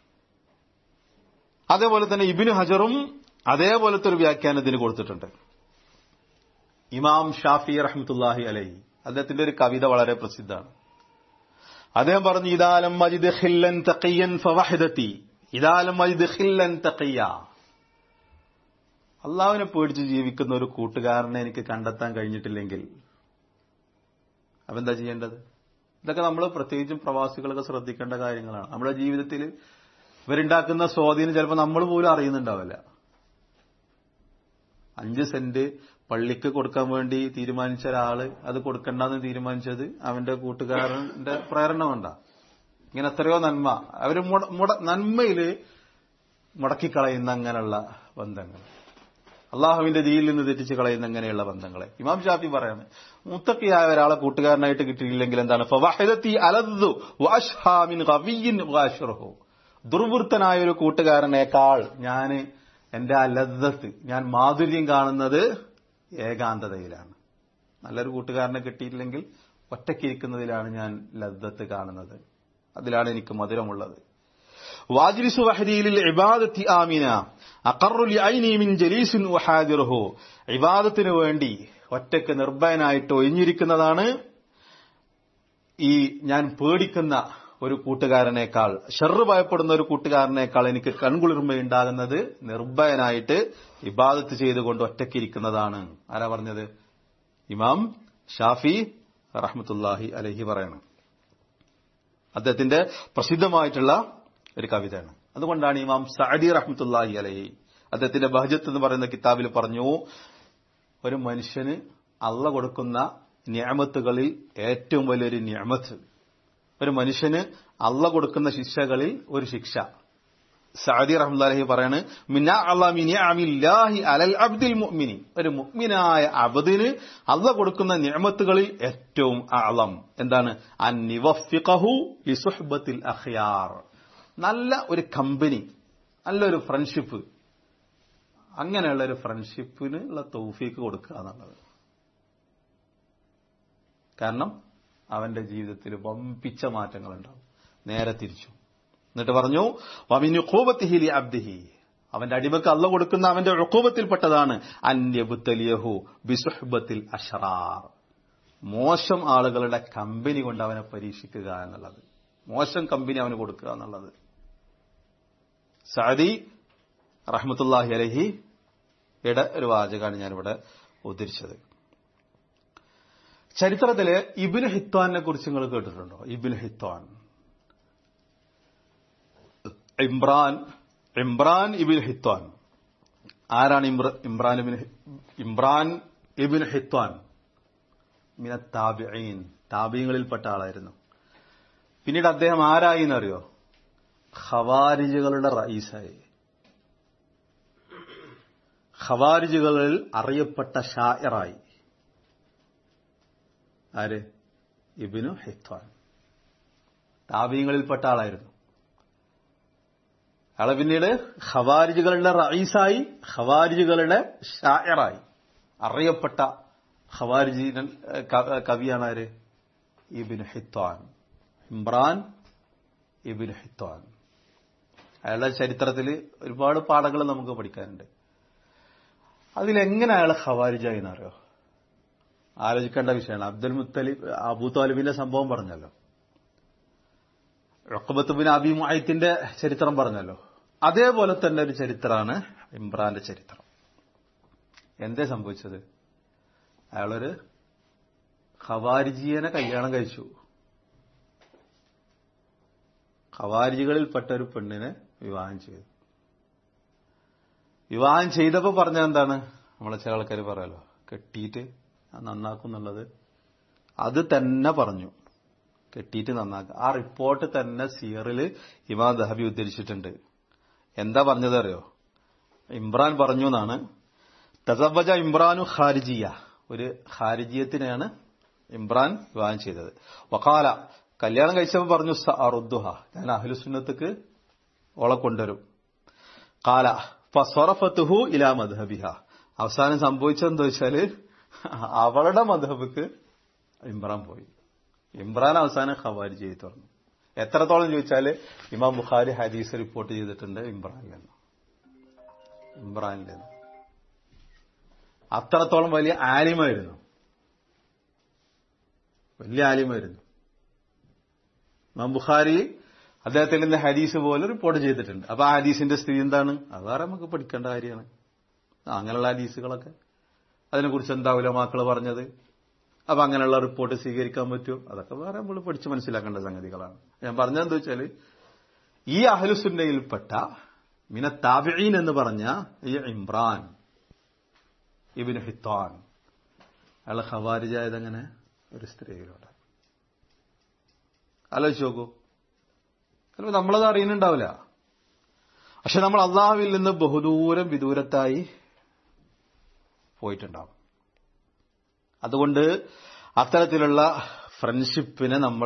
അതേപോലെ തന്നെ ഇബിന് ഹജറും അതേപോലത്തെ ഒരു വ്യാഖ്യാനം ഇതിന് കൊടുത്തിട്ടുണ്ട് ഇമാം ഷാഫി റഹ്മത്തുല്ലാഹി അലൈഹി അദ്ദേഹത്തിന്റെ ഒരു കവിത വളരെ പ്രസിദ്ധമാണ് അദ്ദേഹം പറഞ്ഞു ഇദാലം മജിദ് ഖില്ലൻ തഖിയൻ ഫവഹദതി ഇദാലം മജിദ് ഖില്ലൻ തഖിയ അള്ളാഹുവിനെ പേടിച്ച് ജീവിക്കുന്ന ഒരു കൂട്ടുകാരനെ എനിക്ക് കണ്ടെത്താൻ കഴിഞ്ഞിട്ടില്ലെങ്കിൽ അപ്പെന്താ ചെയ്യേണ്ടത് ഇതൊക്കെ നമ്മൾ പ്രത്യേകിച്ചും പ്രവാസികളൊക്കെ ശ്രദ്ധിക്കേണ്ട കാര്യങ്ങളാണ് നമ്മുടെ ജീവിതത്തിൽ ഇവരുണ്ടാക്കുന്ന സ്വാധീനം ചിലപ്പോൾ നമ്മൾ പോലും അറിയുന്നുണ്ടാവില്ല അഞ്ച് സെന്റ് പള്ളിക്ക് കൊടുക്കാൻ വേണ്ടി തീരുമാനിച്ച ഒരാള് അത് കൊടുക്കണ്ടെന്ന് തീരുമാനിച്ചത് അവന്റെ കൂട്ടുകാരന്റെ പ്രേരണ കൊണ്ടാ ഇങ്ങനെ എത്രയോ നന്മ അവര് മുട- മുട- നന്മയില് മുടക്കിക്കളയുന്ന അങ്ങനെയുള്ള ബന്ധങ്ങൾ അള്ളാഹുവിന്റെ ദീയിൽ നിന്ന് തെറ്റിച്ച് കളയുന്ന അങ്ങനെയുള്ള ബന്ധങ്ങളെ ഇമാം ഷാഫി പറയാണ് മുത്തക്കിയായ ഒരാളെ കൂട്ടുകാരനായിട്ട് കിട്ടിയില്ലെങ്കിൽ എന്താണ് ഫവാഹിദത്തി അലദ്ദു വഅശ്ഹാ മിൻ ഖവിയ്യിൻ വഅശ്റഹു. ദുർവൃത്തനായ ഒരു കൂട്ടുകാരനേക്കാൾ ഞാൻ എന്റെ ആ ലദ്ദത്ത് ഞാൻ മാധുര്യം കാണുന്നത് ഏകാന്തതയിലാണ് നല്ലൊരു കൂട്ടുകാരനെ കിട്ടിയിട്ടില്ലെങ്കിൽ ഒറ്റയ്ക്കിരിക്കുന്നതിലാണ് ഞാൻ ലദ്ദത്ത് കാണുന്നത് അതിലാണ് എനിക്ക് മധുരമുള്ളത് വാജിലിസു വഹദിയിൽ ഇബാദത്തി ആമിന അഖറു ലിഐനി മിൻ ജലീസിൻ വഹാദിറുഹു ഇബാദത്തിന് വേണ്ടി ഒറ്റയ്ക്ക് നിർഭയനായിട്ട് ഒഴിഞ്ഞിരിക്കുന്നതാണ് ഈ ഞാൻ പേടിക്കുന്ന ഒരു കൂട്ടുകാരനേക്കാൾ ഷെറ് ഭയപ്പെടുന്ന ഒരു കൂട്ടുകാരനേക്കാൾ എനിക്ക് കൺകുളിർമയുണ്ടാകുന്നത് നിർഭയനായിട്ട് ഇബാദത്ത് ചെയ്തുകൊണ്ട് ഒറ്റയ്ക്കിരിക്കുന്നതാണ് ആരാ പറഞ്ഞത് ഇമാം ഷാഫി റഹ്മത്തുല്ലാഹി അലഹി പറയണം അദ്ദേഹത്തിന്റെ പ്രസിദ്ധമായിട്ടുള്ള ഒരു കവിതയാണ് അതുകൊണ്ടാണ് ഇമാം സഅദി റഹ്മത്തുല്ലാഹി അലഹി അദ്ദേഹത്തിന്റെ ബഹജത്ത് എന്ന് പറയുന്ന കിതാബിൽ പറഞ്ഞു ഒരു മനുഷ്യന് അള്ള കൊടുക്കുന്ന ന്യാമത്തുകളിൽ ഏറ്റവും വലിയൊരു ന്യാമത്ത് ഒരു മനുഷ്യന് അള്ള കൊടുക്കുന്ന ശിക്ഷകളിൽ ഒരു ശിക്ഷ സഅദി റഹ്മുല്ലാഹി പറയാണ് മിന അമില്ലാഹി അലൽ അബ്ദിൽ മുഅ്മിനി ഒരു മുഅ്മിനായ അബ്ദിന് അള്ള കൊടുക്കുന്ന നിഅമത്തുകളിൽ ഏറ്റവും അളം എന്താണ് അൻ നിവഫിഖഹു ലിസുഹ്ബത്തിൽ അഖ്യാർ നല്ല ഒരു കമ്പനി നല്ലൊരു ഫ്രണ്ട്ഷിപ്പ് അങ്ങനെയുള്ള ഒരു ഫ്രണ്ട്ഷിപ്പിന് ഉള്ള തൗഫീക്ക് കൊടുക്കുക എന്നുള്ളത് കാരണം അവന്റെ ജീവിതത്തിൽ വമ്പിച്ച മാറ്റങ്ങൾ ഉണ്ടാവും നേരെ തിരിച്ചു എന്നിട്ട് പറഞ്ഞു വമിനു ഖൂബത്തിഹിലി അബ്ദിഹി അവന്റെ അടിമക്ക് അള്ള കൊടുക്കുന്ന അവന്റെ ഉക്കൂബത്തിൽപ്പെട്ടതാണ് അന്യബുത്തലിയഹു ബിസുഹ്ബത്തിൽ അഷറാർ മോശം ആളുകളുടെ കമ്പനി കൊണ്ട് അവനെ പരീക്ഷിക്കുക എന്നുള്ളത് മോശം കമ്പനി അവന് കൊടുക്കുക എന്നുള്ളത് സഅദി റഹ്മത്തുല്ലാഹി അലഹി യുടെ ഒരു വാചകമാണ് ഞാനിവിടെ ഉദ്ധരിച്ചത് ചരിത്രത്തില് ഇബിന് ഹിത്വാനെ കുറിച്ച് നിങ്ങൾ കേട്ടിട്ടുണ്ടോ ഇബിന് ഹിത്വാൻ ഇമ്രാൻ ഇമ്രാൻ ഇബിൻ ഹിത്വാൻ ആരാണ് ഇമ്ര- ഇമ്രാൻ ഇബിൻ ഹി- ഇമ്രാൻ ഇബിൻ ഹിത്വാൻ മിന താബിഈൻ താബിയങ്ങളിൽപ്പെട്ട ആളായിരുന്നു പിന്നീട് അദ്ദേഹം ആരായി എന്നറിയോ ഖവാരിജുകളുടെ റയീസായി ഖവാരിജുകളിൽ അറിയപ്പെട്ട ഷായറായി ആര് ഇബിനു ഹിത്വാൻ താബീങ്ങളിൽപ്പെട്ട ആളായിരുന്നു അയാളെ പിന്നീട് ഖവാരിജുകളുടെ റയീസായി ഖവാരിജുകളുടെ ഷായറായി അറിയപ്പെട്ട ഖവാരിജി കവിയാണ് ആര് ഇബിൻ ഹിത്വാൻ ഇമ്രാൻ ഇബിൻ ഹിത്വാൻ അയാളുടെ ചരിത്രത്തിൽ ഒരുപാട് പാഠങ്ങൾ നമുക്ക് പഠിക്കാനുണ്ട് അതിലെങ്ങനെ അയാൾ ഖവാരിജായി എന്നറിയോ ആലോചിക്കേണ്ട വിഷയമാണ് അബ്ദുൽ മുത്തലിബ് അബൂ താലിബിന്റെ സംഭവം പറഞ്ഞല്ലോ റൊക്കബത്ത് ബിൻ അബി മുഅത്തിന്റെ ചരിത്രം പറഞ്ഞല്ലോ അതേപോലെ തന്നെ ഒരു ചരിത്രമാണ് ഇമ്രാന്റെ ചരിത്രം എന്തേ സംഭവിച്ചത് അയാളൊരു ഖവാരിജിയനെ കല്യാണം കഴിച്ചു ഖവാരിജികളിൽപ്പെട്ട ഒരു പെണ്ണിനെ വിവാഹം ചെയ്തു വിവാഹം ചെയ്തപ്പോ പറഞ്ഞ എന്താണ് നമ്മളെ ചില ആൾക്കാർ പറയാലോ കെട്ടിയിട്ട് നന്നാക്കും എന്നുള്ളത് അത് തന്നെ പറഞ്ഞു കെട്ടിയിട്ട് നന്നാക്കുക ആ റിപ്പോർട്ട് തന്നെ സിയറിൽ ഇമാ ദഹബി ഉദ്ധരിച്ചിട്ടുണ്ട് എന്താ പറഞ്ഞത് അറിയോ ഇമ്രാൻ പറഞ്ഞു എന്നാണ് തസവജ ഇമ്രാനു ഖാരിജിയ ഒരു ഖാരിജിയത്തിനെയാണ് ഇമ്രാൻ വിവാഹം ചെയ്തത് വക്കാല കല്യാണം കഴിച്ചപ്പോൾ പറഞ്ഞു അറുദ്ദുഹ ഞാൻ അഹ്ലുസുന്നത്തുക്ക് ഓളെ കൊണ്ടുവരും കാല ഫസ്വറഫത്തുഹു ഇലാ മദ്ഹബിഹ അവസാനം സംഭവിച്ചതെന്താ വെച്ചാല് അവളുടെ മദ്ഹബിക്ക് ഇമ്രാൻ പോയി ഇമ്രാൻ അവസാനം ഖവാരി ചെയ്ത് തുറന്നു എത്രത്തോളം ചോദിച്ചാല് ഇമാം ബുഖാരി ഹദീസ് റിപ്പോർട്ട് ചെയ്തിട്ടുണ്ട് ഇമ്രാനിൽ നിന്ന് ഇമ്രാനിൽ നിന്ന് അത്രത്തോളം വലിയ ആലിമായിരുന്നു വലിയ ആലിമായിരുന്നു ഇമാം ബുഖാരി അദ്ദേഹത്തിൽ നിന്ന് ഹദീസ് പോലെ റിപ്പോർട്ട് ചെയ്തിട്ടുണ്ട് അപ്പൊ ആ ഹദീസിന്റെ സ്ഥിതി എന്താണ് അത് വേറെ നമുക്ക് പഠിക്കേണ്ട കാര്യമാണ് അങ്ങനെയുള്ള ഹദീസുകളൊക്കെ അതിനെക്കുറിച്ച് എന്താ ഉലമാക്കൾ പറഞ്ഞത് അപ്പൊ അങ്ങനെയുള്ള റിപ്പോർട്ട് സ്വീകരിക്കാൻ പറ്റുമോ അതൊക്കെ വേറെ നമ്മൾ പഠിച്ച് മനസ്സിലാക്കേണ്ട സംഗതികളാണ് ഞാൻ പറഞ്ഞതെന്താ വെച്ചാല് ഈ അഹലുസുന്നയിൽപ്പെട്ട മിന താബിഈൻ എന്ന് പറഞ്ഞ ഈ ഇമ്രാൻ ഇബിന് ഹിത്താൻ അയാൾ ഖവാരിജായതങ്ങനെ ഒരു സ്ത്രീയിലൂടെ ആലോചിച്ച് നോക്കൂ ചിലപ്പോൾ നമ്മളത് അറിയുന്നുണ്ടാവില്ല പക്ഷെ നമ്മൾ അള്ളാഹുവിൽ നിന്ന് ബഹുദൂരം വിദൂരത്തായി പോയിട്ടുണ്ടാവും അതുകൊണ്ട് അത്തരത്തിലുള്ള ഫ്രണ്ട്ഷിപ്പിനെ നമ്മൾ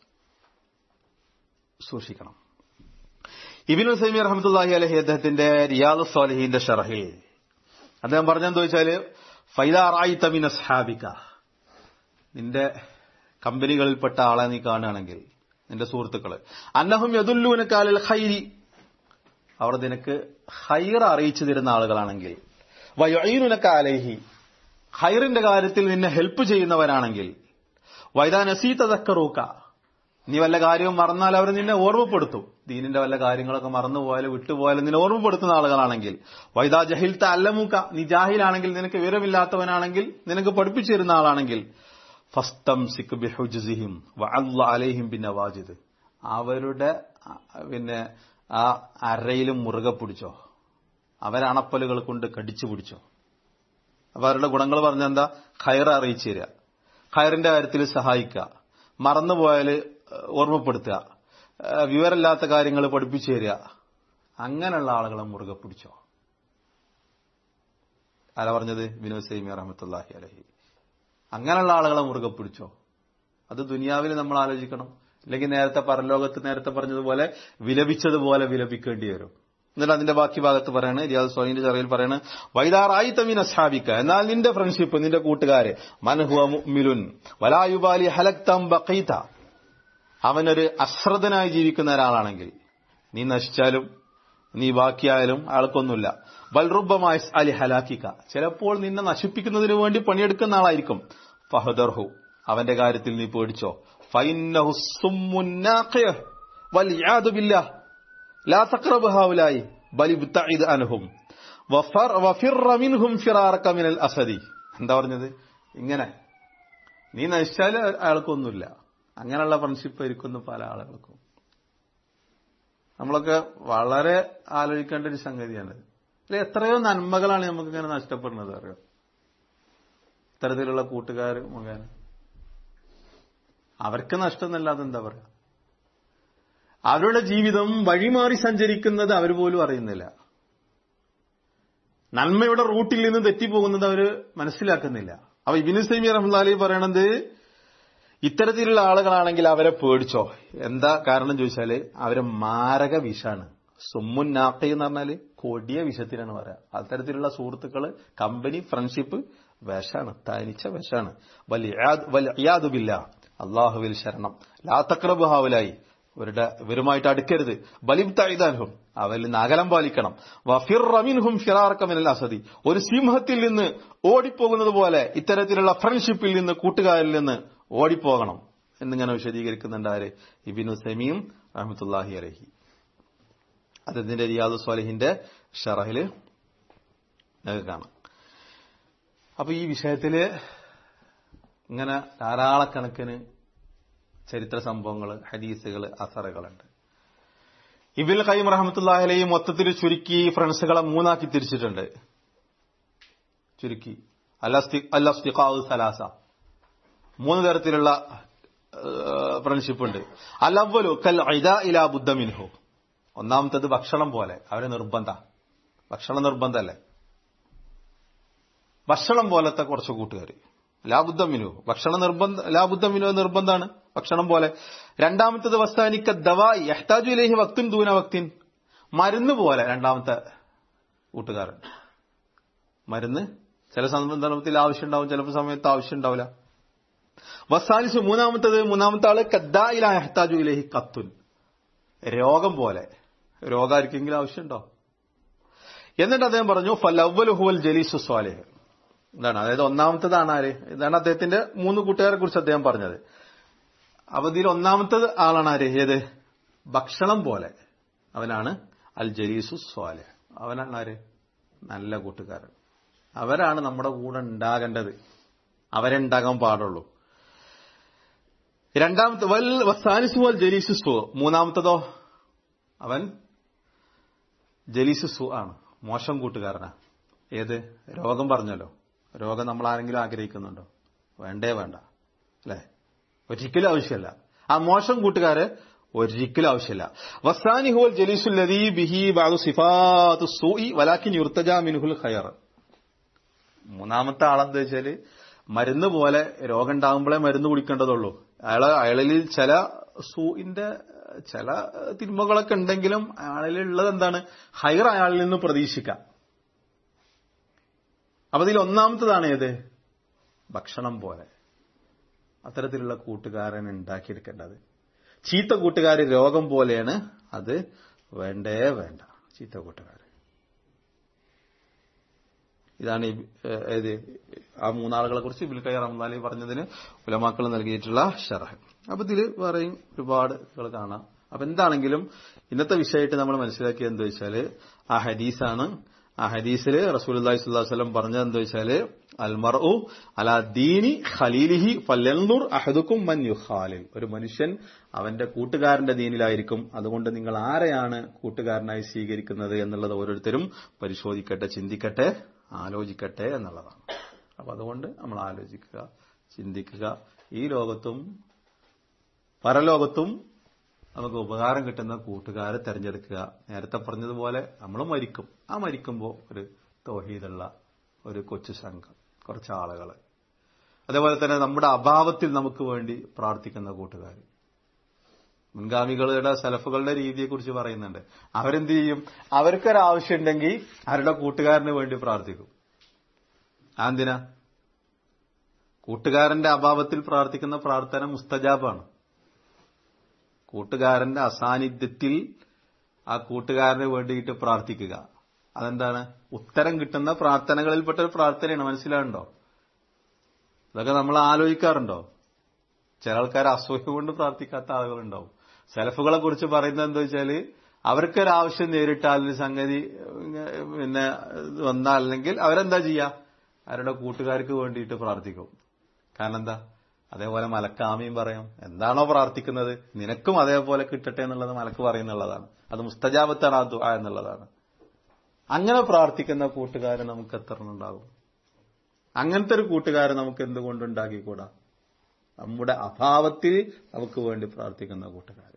സൂക്ഷിക്കണം ഇബിൻ ഉസൈമി റഹമത്തുല്ലാഹി അലഹി അദ്ദേഹത്തിന്റെ റിയാദ് സ്വാലിഹിന്റെ ഷറഹിൽ അദ്ദേഹം പറഞ്ഞെന്ന് ചോദിച്ചാല് ഫൈദാറായി തമിൻ അസ്ഹാബിക്ക നിന്റെ കമ്പനികളിൽപ്പെട്ട ആളെ നീ കാണുകയാണെങ്കിൽ നിന്റെ സുഹൃത്തുക്കള് അന്നഹും യദുല്ലൂനക്കാലിൽ ഹൈരി അവർ നിനക്ക് ഹൈർ അറിയിച്ചു തരുന്ന ആളുകളാണെങ്കിൽ വയുനക്ക അലേഹി ഹൈറിന്റെ കാര്യത്തിൽ നിന്നെ ഹെൽപ്പ് ചെയ്യുന്നവരാണെങ്കിൽ വൈദാ നസീത്ത തക്കറൂക്ക നീ വല്ല കാര്യവും മറന്നാൽ അവർ നിന്നെ ഓർമ്മപ്പെടുത്തും ദീനിന്റെ വല്ല കാര്യങ്ങളൊക്കെ മറന്നുപോയാലും വിട്ടുപോയാലും നിന്നെ ഓർമ്മപ്പെടുത്തുന്ന ആളുകളാണെങ്കിൽ വൈദാ ജഹിൽത്ത അല്ലമൂക്ക നീ ജാഹിലാണെങ്കിൽ നിനക്ക് വിവരമില്ലാത്തവനാണെങ്കിൽ നിനക്ക് പഠിപ്പിച്ചു തരുന്ന ആളാണെങ്കിൽ ഫസ്തം സിഖ് ബിഹുജിഹിം അലൈഹിം പിന്നെ വാജിദ് അവരുടെ പിന്നെ ആ അരയിലും മുറുകെ പിടിച്ചോ അവരണപ്പലുകൾ കൊണ്ട് കടിച്ചു പിടിച്ചോ അപ്പൊ അവരുടെ ഗുണങ്ങൾ പറഞ്ഞ എന്താ ഖയർ അറിയിച്ചു തരിക ഖയറിന്റെ കാര്യത്തിൽ സഹായിക്കുക മറന്നുപോയാൽ ഓർമ്മപ്പെടുത്തുക വിവരമില്ലാത്ത കാര്യങ്ങൾ പഠിപ്പിച്ചു തരിക അങ്ങനെയുള്ള ആളുകളെ മുറുകെ പിടിച്ചോ ആരാ പറഞ്ഞത് വിനോദ് സൈമി റഹമത്തല്ലാഹി അലഹി അങ്ങനെയുള്ള ആളുകളെ മുറുകെ പിടിച്ചോ അത് ദുനിയാവിൽ നമ്മൾ ആലോചിക്കണം അല്ലെങ്കിൽ നേരത്തെ പരലോകത്ത് നേരത്തെ പറഞ്ഞതുപോലെ വിലപിച്ചതുപോലെ വിലപിക്കേണ്ടി വരും എന്നിട്ട് അതിന്റെ ബാക്കി ഭാഗത്ത് പറയാണ് റിയാദ് സോയിന്റെ ചെറിയിൽ പറയാണ് വൈദാറായി തമീന സ്ഥാപിക്ക എന്നാൽ നിന്റെ ഫ്രണ്ട്ഷിപ്പ് നിന്റെ കൂട്ടുകാര് മനഹുവ മുഅ്മിലുൻ വലായുബാലി ഹലക്തം ബഖീത അവനൊരു അശ്രദ്ധനായി ജീവിക്കുന്ന ഒരാളാണെങ്കിൽ നീ നശിച്ചാലും നീ ബാക്കിയായാലും അയാൾക്കൊന്നുമില്ല ബൽറുബമായ അലി ഹലാക്കിക്ക ചിലപ്പോൾ നിന്നെ നശിപ്പിക്കുന്നതിന് വേണ്ടി പണിയെടുക്കുന്ന ആളായിരിക്കും ഫഹദർഹു അവന്റെ കാര്യത്തിൽ നീ പേടിച്ചോ ഫൈന്നഹു സുമ്മുന്നാഖിയ വൽഇയാദു ബില്ലാഹ് ലാ തഖറബ് ഹൗലായി ബൽ ഇബ്തഇദ് അൻഹും വഫർ വഫിറ മിൻഹും ഫിറാറക മിനൽ അസദി എന്താ പറഞ്ഞത് ഇങ്ങനെ നീ നശിച്ചാൽ അയാൾക്കൊന്നുമില്ല അങ്ങനെയുള്ള ഫ്രണ്ട്ഷിപ്പ് ഇരിക്കുന്ന പല ആളുകൾക്കും നമ്മളൊക്കെ വളരെ ആലോചിക്കേണ്ട ഒരു സംഗതിയാണ് അല്ലെ എത്രയോ നന്മകളാണ് നമുക്ക് ഇങ്ങനെ നഷ്ടപ്പെടുന്നത് അറിയോ ഇത്തരത്തിലുള്ള കൂട്ടുകാർ മുഖേന അവർക്ക് നഷ്ടമെന്നല്ലാതെ എന്താ പറയാ അവരുടെ ജീവിതം വഴിമാറി സഞ്ചരിക്കുന്നത് അവർ പോലും അറിയുന്നില്ല നന്മയുടെ റൂട്ടിൽ നിന്ന് തെറ്റിപ്പോകുന്നത് അവർ മനസ്സിലാക്കുന്നില്ല അപ്പൊ ഇബിനു സൈമി റഹ്ലാലി പറയണത് ഇത്തരത്തിലുള്ള ആളുകളാണെങ്കിൽ അവരെ പേടിച്ചോ എന്താ കാരണം ചോദിച്ചാല് അവര് മാരക വിഷാണ് സുമ്മുൻ നാക്ക എന്ന് പറഞ്ഞാല് കൊടിയ വിഷത്തിനാണ് പറയാ അത്തരത്തിലുള്ള സുഹൃത്തുക്കള് കമ്പനി ഫ്രണ്ട്ഷിപ്പ് വിഷാണ് തനിച്ച വിഷാണ് വലിയാതുബില്ല അള്ളാഹുവിൽ ശരണം ലാ തക്രബ് ഹാവലായി ഇവരുടെ ഇവരുമായിട്ട് അടുക്കരുത് ബലിം തൈതാൻഹും അവരിൽ നിന്ന് അകലം പാലിക്കണം വഫിർ റമിൻഹും ഫിറാർക്കമിനൽ അസദി ഒരു സിംഹത്തിൽ നിന്ന് ഓടിപ്പോകുന്നത് പോലെ ഇത്തരത്തിലുള്ള ഫ്രണ്ട്ഷിപ്പിൽ നിന്ന് കൂട്ടുകാരിൽ നിന്ന് ഓടിപ്പോകണം എന്നിങ്ങനെ വിശദീകരിക്കുന്നുണ്ട് ആര് ഇബിനു സമീം റഹമത്തുല്ലാഹി അലഹി അതിന്റെ റിയാദു സ്വാലിഹിന്റെ ഷറഹില് നിങ്ങൾക്ക് കാണാം അപ്പൊ ഈ വിഷയത്തില് ഇങ്ങനെ ധാരാളക്കണക്കിന് ചരിത്ര സംഭവങ്ങൾ ഹദീസുകൾ അസറുകളുണ്ട് ഇബിൽ ഖൈം റഹമത്തുല്ലാഹലയും മൊത്തത്തിൽ ചുരുക്കി ഫ്രണ്ട്സുകളെ മൂന്നാക്കി തിരിച്ചിട്ടുണ്ട് ചുരുക്കി അല്ലസ്തിഖാവ് സലാസ മൂന്ന് തരത്തിലുള്ള ഫ്രണ്ട്ഷിപ്പ് ഉണ്ട് അലവലു കൽ ഐദ ഇലാ ബുദ്ധമിൻഹു ഒന്നാമത്തത് ഭക്ഷണം പോലെ അവരെ നിർബന്ധ ഭക്ഷണം നിർബന്ധമല്ലേ ഭക്ഷണം പോലത്തെ കുറച്ച് കൂട്ടുകാർ ലാബുദ്ധമിനു ഭക്ഷണം നിർബന്ധ ലാബുദ്ധമിനു നിർബന്ധമാണ് ഭക്ഷണം പോലെ രണ്ടാമത്തത് വസ്താനിക്ക ദവ യഹ്താജു ഇലേഹി വക്തിൻ ദൂന വക്തിൻ മരുന്ന് പോലെ രണ്ടാമത്തെ കൂട്ടുകാരൻ മരുന്ന് ചില സന്ദർഭത്തിൽ ആവശ്യം ഉണ്ടാവും ചിലപ്പോൾ സമയത്ത് ആവശ്യം ഉണ്ടാവില്ല വസാലിസ് മൂന്നാമത്തത് മൂന്നാമത്തെ ആള് കദ്ദായില യഹ്താജു ഇലേഹി കത്തുൻ രോഗം പോലെ രോഗം ആർക്കെങ്കിലും ആവശ്യമുണ്ടോ എന്നിട്ട് അദ്ദേഹം പറഞ്ഞു ഫലവ്വൽ ഹുവൽ ജലീസു സ്വാലിഹ് ഇതാണ് അതായത് ഒന്നാമത്തതാണ് ആര് ഇതാണ് അദ്ദേഹത്തിന്റെ മൂന്ന് കൂട്ടുകാരെ കുറിച്ച് അദ്ദേഹം പറഞ്ഞത് അവധിയിൽ ഒന്നാമത്തത് ആളാണ് ആര് ഏത് ഭക്ഷണം പോലെ അവനാണ് അൽ ജലീസു സ്വാലെ അവനാണ് ആര് നല്ല കൂട്ടുകാരൻ അവരാണ് നമ്മുടെ കൂടെ ഉണ്ടാകേണ്ടത് അവരുണ്ടാകാൻ പാടുള്ളൂ രണ്ടാമത്തെ വൽ വസാനിസു വൽ ജലീസു സു മൂന്നാമത്തതോ അവൻ ജലീസു സു ആണ് മോശം കൂട്ടുകാരനാ ഏത് രോഗം പറഞ്ഞല്ലോ രോഗം നമ്മൾ ആരെങ്കിലും ആഗ്രഹിക്കുന്നുണ്ടോ വേണ്ടേ വേണ്ട അല്ലെ ഒരിക്കലും ആവശ്യമല്ല ആ മോശം കൂട്ടുകാര് ഒരിക്കലും ആവശ്യമില്ല വസാനി ഹുൽ ജലീസുല്ലദീ ബിഹി ബാദു സിഫാത്തു സൂഇ വലാക്കിൻ യുർത്തജാ മിൻഹുൽ ഖയർ മൂന്നാമത്തെ ആളെന്താ വെച്ചാല് മരുന്ന് പോലെ രോഗം ഉണ്ടാകുമ്പോഴേ മരുന്ന് കുടിക്കേണ്ടതുള്ളൂ അയാള് അയാളിൽ ചില സൂഇന്റെ ചില തിന്മകളൊക്കെ ഉണ്ടെങ്കിലും അയാളിലുള്ളത് എന്താണ് ഹൈർ അയാളിൽ നിന്ന് പ്രതീക്ഷിക്കാം അപ്പൊ ഇതിൽ ഒന്നാമത്തതാണ് ഏത് ഭക്ഷണം പോലെ അത്തരത്തിലുള്ള കൂട്ടുകാരൻ ഉണ്ടാക്കിയെടുക്കേണ്ടത് ചീത്ത കൂട്ടുകാർ രോഗം പോലെയാണ് അത് വേണ്ടേ വേണ്ട ചീത്ത കൂട്ടുകാർ ഇതാണ് ഏത് ആ മൂന്നാളുകളെ കുറിച്ച് ഇബിൽ കൈ റഹ്മാലി പറഞ്ഞതിന് ഉലമാക്കൾ നൽകിയിട്ടുള്ള ഷറഹ് അപ്പൊ ഇതിൽ വേറെയും ഒരുപാട് കാണാം അപ്പൊ എന്താണെങ്കിലും ഇന്നത്തെ വിഷയമായിട്ട് നമ്മൾ മനസ്സിലാക്കിയത് എന്താ വെച്ചാല് ആ ഹദീസാണ് ആ ഹദീസിൽ റസൂൽ സ്വല്ലം പറഞ്ഞത് എന്താ വെച്ചാല് അൽമർഉ അലാ ദീനി ഖലീലിഹി ഫല്ലൻദുർ അഹദുക്കും മൻ യുഖാലിൽ ഒരു മനുഷ്യൻ അവന്റെ കൂട്ടുകാരന്റെ ദീനിലായിരിക്കും അതുകൊണ്ട് നിങ്ങൾ ആരെയാണ് കൂട്ടുകാരനായി സ്വീകരിക്കുന്നത് എന്നുള്ളത് ഓരോരുത്തരും പരിശോധിക്കട്ടെ ചിന്തിക്കട്ടെ ആലോചിക്കട്ടെ എന്നുള്ളതാണ് അപ്പൊ അതുകൊണ്ട് നമ്മൾ ആലോചിക്കുക ചിന്തിക്കുക ഈ ലോകത്തും പരലോകത്തും നമുക്ക് ഉപകാരം കിട്ടുന്ന കൂട്ടുകാരെ തെരഞ്ഞെടുക്കുക നേരത്തെ പറഞ്ഞതുപോലെ നമ്മൾ മരിക്കും ആ മരിക്കുമ്പോൾ ഒരു തോഹീദുള്ള ഒരു കൊച്ചു സംഘം കുറച്ച് ആളുകൾ അതേപോലെ തന്നെ നമ്മുടെ അഭാവത്തിൽ നമുക്ക് വേണ്ടി പ്രാർത്ഥിക്കുന്ന കൂട്ടുകാർ മുൻഗാമികളുടെ സലഫുകളുടെ രീതിയെക്കുറിച്ച് പറയുന്നുണ്ട് അവരെന്ത് ചെയ്യും അവർക്കൊരാവശ്യം ഉണ്ടെങ്കിൽ അവരുടെ കൂട്ടുകാരന് വേണ്ടി പ്രാർത്ഥിക്കും എന്തിനാ കൂട്ടുകാരന്റെ അഭാവത്തിൽ പ്രാർത്ഥിക്കുന്ന പ്രാർത്ഥന മുസ്തജാബാണ് കൂട്ടുകാരന്റെ അസാന്നിധ്യത്തിൽ ആ കൂട്ടുകാരന് വേണ്ടിയിട്ട് പ്രാർത്ഥിക്കുക അതെന്താണ് ഉത്തരം കിട്ടുന്ന പ്രാർത്ഥനകളിൽപ്പെട്ട ഒരു പ്രാർത്ഥനയാണ് മനസ്സിലാവുണ്ടോ ഇതൊക്കെ നമ്മൾ ആലോചിക്കാറുണ്ടോ ചില ആൾക്കാർ അസൂയ കൊണ്ട് പ്രാർത്ഥിക്കാത്ത ആളുകളുണ്ടാവും സെലഫുകളെ കുറിച്ച് പറയുന്നത് എന്താ വെച്ചാല് അവർക്കൊരാവശ്യം നേരിട്ടാൽ സംഗതി പിന്നെ വന്നാൽ അല്ലെങ്കിൽ അവരെന്താ ചെയ്യുക അവരുടെ കൂട്ടുകാർക്ക് വേണ്ടിയിട്ട് പ്രാർത്ഥിക്കും കാരണം എന്താ അതേപോലെ മലക്ക് ആമയും പറയും എന്താണോ പ്രാർത്ഥിക്കുന്നത് നിനക്കും അതേപോലെ കിട്ടട്ടെ എന്നുള്ളത് മലക്ക് പറയുന്നുള്ളതാണ് അത് മുസ്തജാബത്താണ് ആ ദുആ എന്നുള്ളതാണ് അങ്ങനെ പ്രാർത്ഥിക്കുന്ന കൂട്ടുകാരൻ നമുക്ക് എത്ര ഉണ്ടാകും അങ്ങനത്തെ ഒരു കൂട്ടുകാരൻ നമുക്ക് എന്തുകൊണ്ടുണ്ടാക്കിക്കൂടാ നമ്മുടെ അഭാവത്തിൽ നമുക്ക് വേണ്ടി പ്രാർത്ഥിക്കുന്ന കൂട്ടുകാർ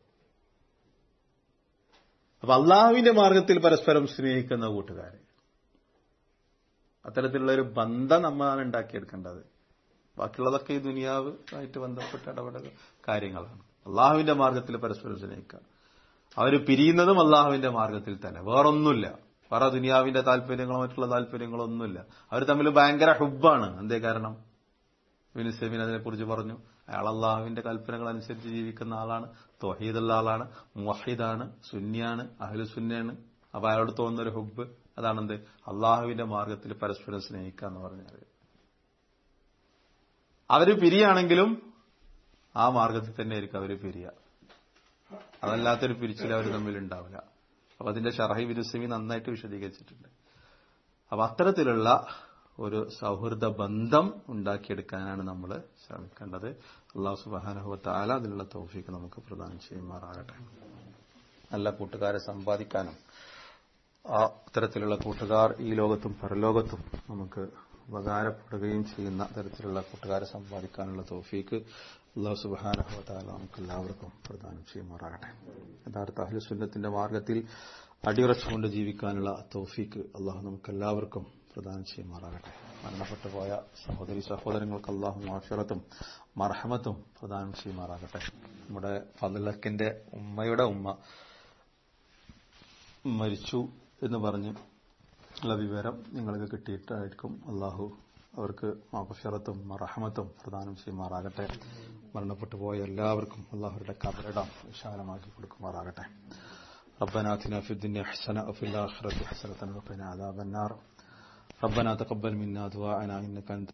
അപ്പൊ അള്ളാഹുവിന്റെ മാർഗത്തിൽ പരസ്പരം സ്നേഹിക്കുന്ന കൂട്ടുകാർ അത്തരത്തിലുള്ള ഒരു ബന്ധം നമ്മളാണ് ഉണ്ടാക്കിയെടുക്കേണ്ടത് ബാക്കിയുള്ളതൊക്കെ ഈ ദുനിയാവ് ആയിട്ട് ബന്ധപ്പെട്ട ഇടപെടൽ കാര്യങ്ങളാണ് അള്ളാഹുവിന്റെ മാർഗത്തിൽ പരസ്പരം സ്നേഹിക്കുക അവർ പിരിയുന്നതും അള്ളാഹുവിന്റെ മാർഗത്തിൽ തന്നെ വേറൊന്നുമില്ല വേറെ ദുനിയാവിന്റെ താല്പര്യങ്ങളോ മറ്റുള്ള താല്പര്യങ്ങളോ ഒന്നുമില്ല അവർ തമ്മിൽ ഭയങ്കര ഹുബാണ് എന്തേ കാരണം വിനുസെബിൻ അതിനെക്കുറിച്ച് പറഞ്ഞു അയാൾ അള്ളാഹുവിന്റെ കൽപ്പനകൾ അനുസരിച്ച് ജീവിക്കുന്ന ആളാണ് തൊഹീദുള്ള ആളാണ് മുവഹിദാണ് സുന്നിയാണ് അഹ്ലു സുന്നിയാണ് അപ്പൊ അയാളോട് തോന്നുന്ന ഒരു ഹുബ് അതാണെന്ത് അള്ളാഹുവിന്റെ മാർഗത്തിൽ പരസ്പരം സ്നേഹിക്കുക എന്ന് പറഞ്ഞാൽ അവര് പിരിയാണെങ്കിലും ആ മാർഗത്തിൽ തന്നെ ആയിരിക്കും അവര് പിരിയ അതല്ലാത്തൊരു പിരിച്ചിൽ അവർ തമ്മിൽ ഉണ്ടാവില്ല അപ്പൊ അതിന്റെ ഷറഹി വിരുസമി നന്നായിട്ട് വിശദീകരിച്ചിട്ടുണ്ട് അപ്പൊ അത്തരത്തിലുള്ള ഒരു സൗഹൃദ ബന്ധം ഉണ്ടാക്കിയെടുക്കാനാണ് നമ്മൾ ശ്രമിക്കേണ്ടത് അള്ളാഹു സുബാനുഭവത്താല അതിനുള്ള തൗഫീക്ക് നമുക്ക് പ്രദാനം ചെയ്യുമാറാകട്ടെ നല്ല കൂട്ടുകാരെ സമ്പാദിക്കാനും ആ അത്തരത്തിലുള്ള കൂട്ടുകാർ ഈ ലോകത്തും പരലോകത്തും നമുക്ക് ഉപകാരപ്പെടുകയും ചെയ്യുന്ന തരത്തിലുള്ള കൂട്ടുകാരെ സമ്പാദിക്കാനുള്ള തോഫീക്ക് അള്ളാഹു സുബാനഹുത്താല നമുക്ക് എല്ലാവർക്കും പ്രദാനം ചെയ്യുമാറാകട്ടെ യഥാർത്ഥ അഹ്ലുസുന്നത്തിന്റെ മാർഗത്തിൽ അടിയുറച്ചുകൊണ്ട് ജീവിക്കാനുള്ള തോഫീക്ക് അള്ളാഹു നമുക്ക് എല്ലാവർക്കും പ്രദാനം ചെയ്യുമാറാകട്ടെ മരണപ്പെട്ടു പോയ സഹോദരി സഹോദരങ്ങൾക്ക് അള്ളാഹു മാഫിറത്തും മർഹമത്തും പ്രദാനം ചെയ്യുമാറാകട്ടെ നമ്മുടെ ഫലക്കിന്റെ ഉമ്മയുടെ ഉമ്മ മരിച്ചു എന്ന് പറഞ്ഞ് ഉള്ള വിവരം നിങ്ങൾക്ക് കിട്ടിയിട്ടായിരിക്കും അള്ളാഹു അവർക്ക് മാഫിറത്തും മറഹമത്തും പ്രദാനം ചെയ്യുമാറാകട്ടെ മരണപ്പെട്ടു പോയ എല്ലാവർക്കും അള്ളാഹുരുടെ കബറിടം വിശാലമാക്കി കൊടുക്കുമാറാകട്ടെ ربنا آتنا في الدنيا حسنة وفي الآخرة حسنة وقنا عذاب النار ربنا تقبل منا دعاءنا إنك أنت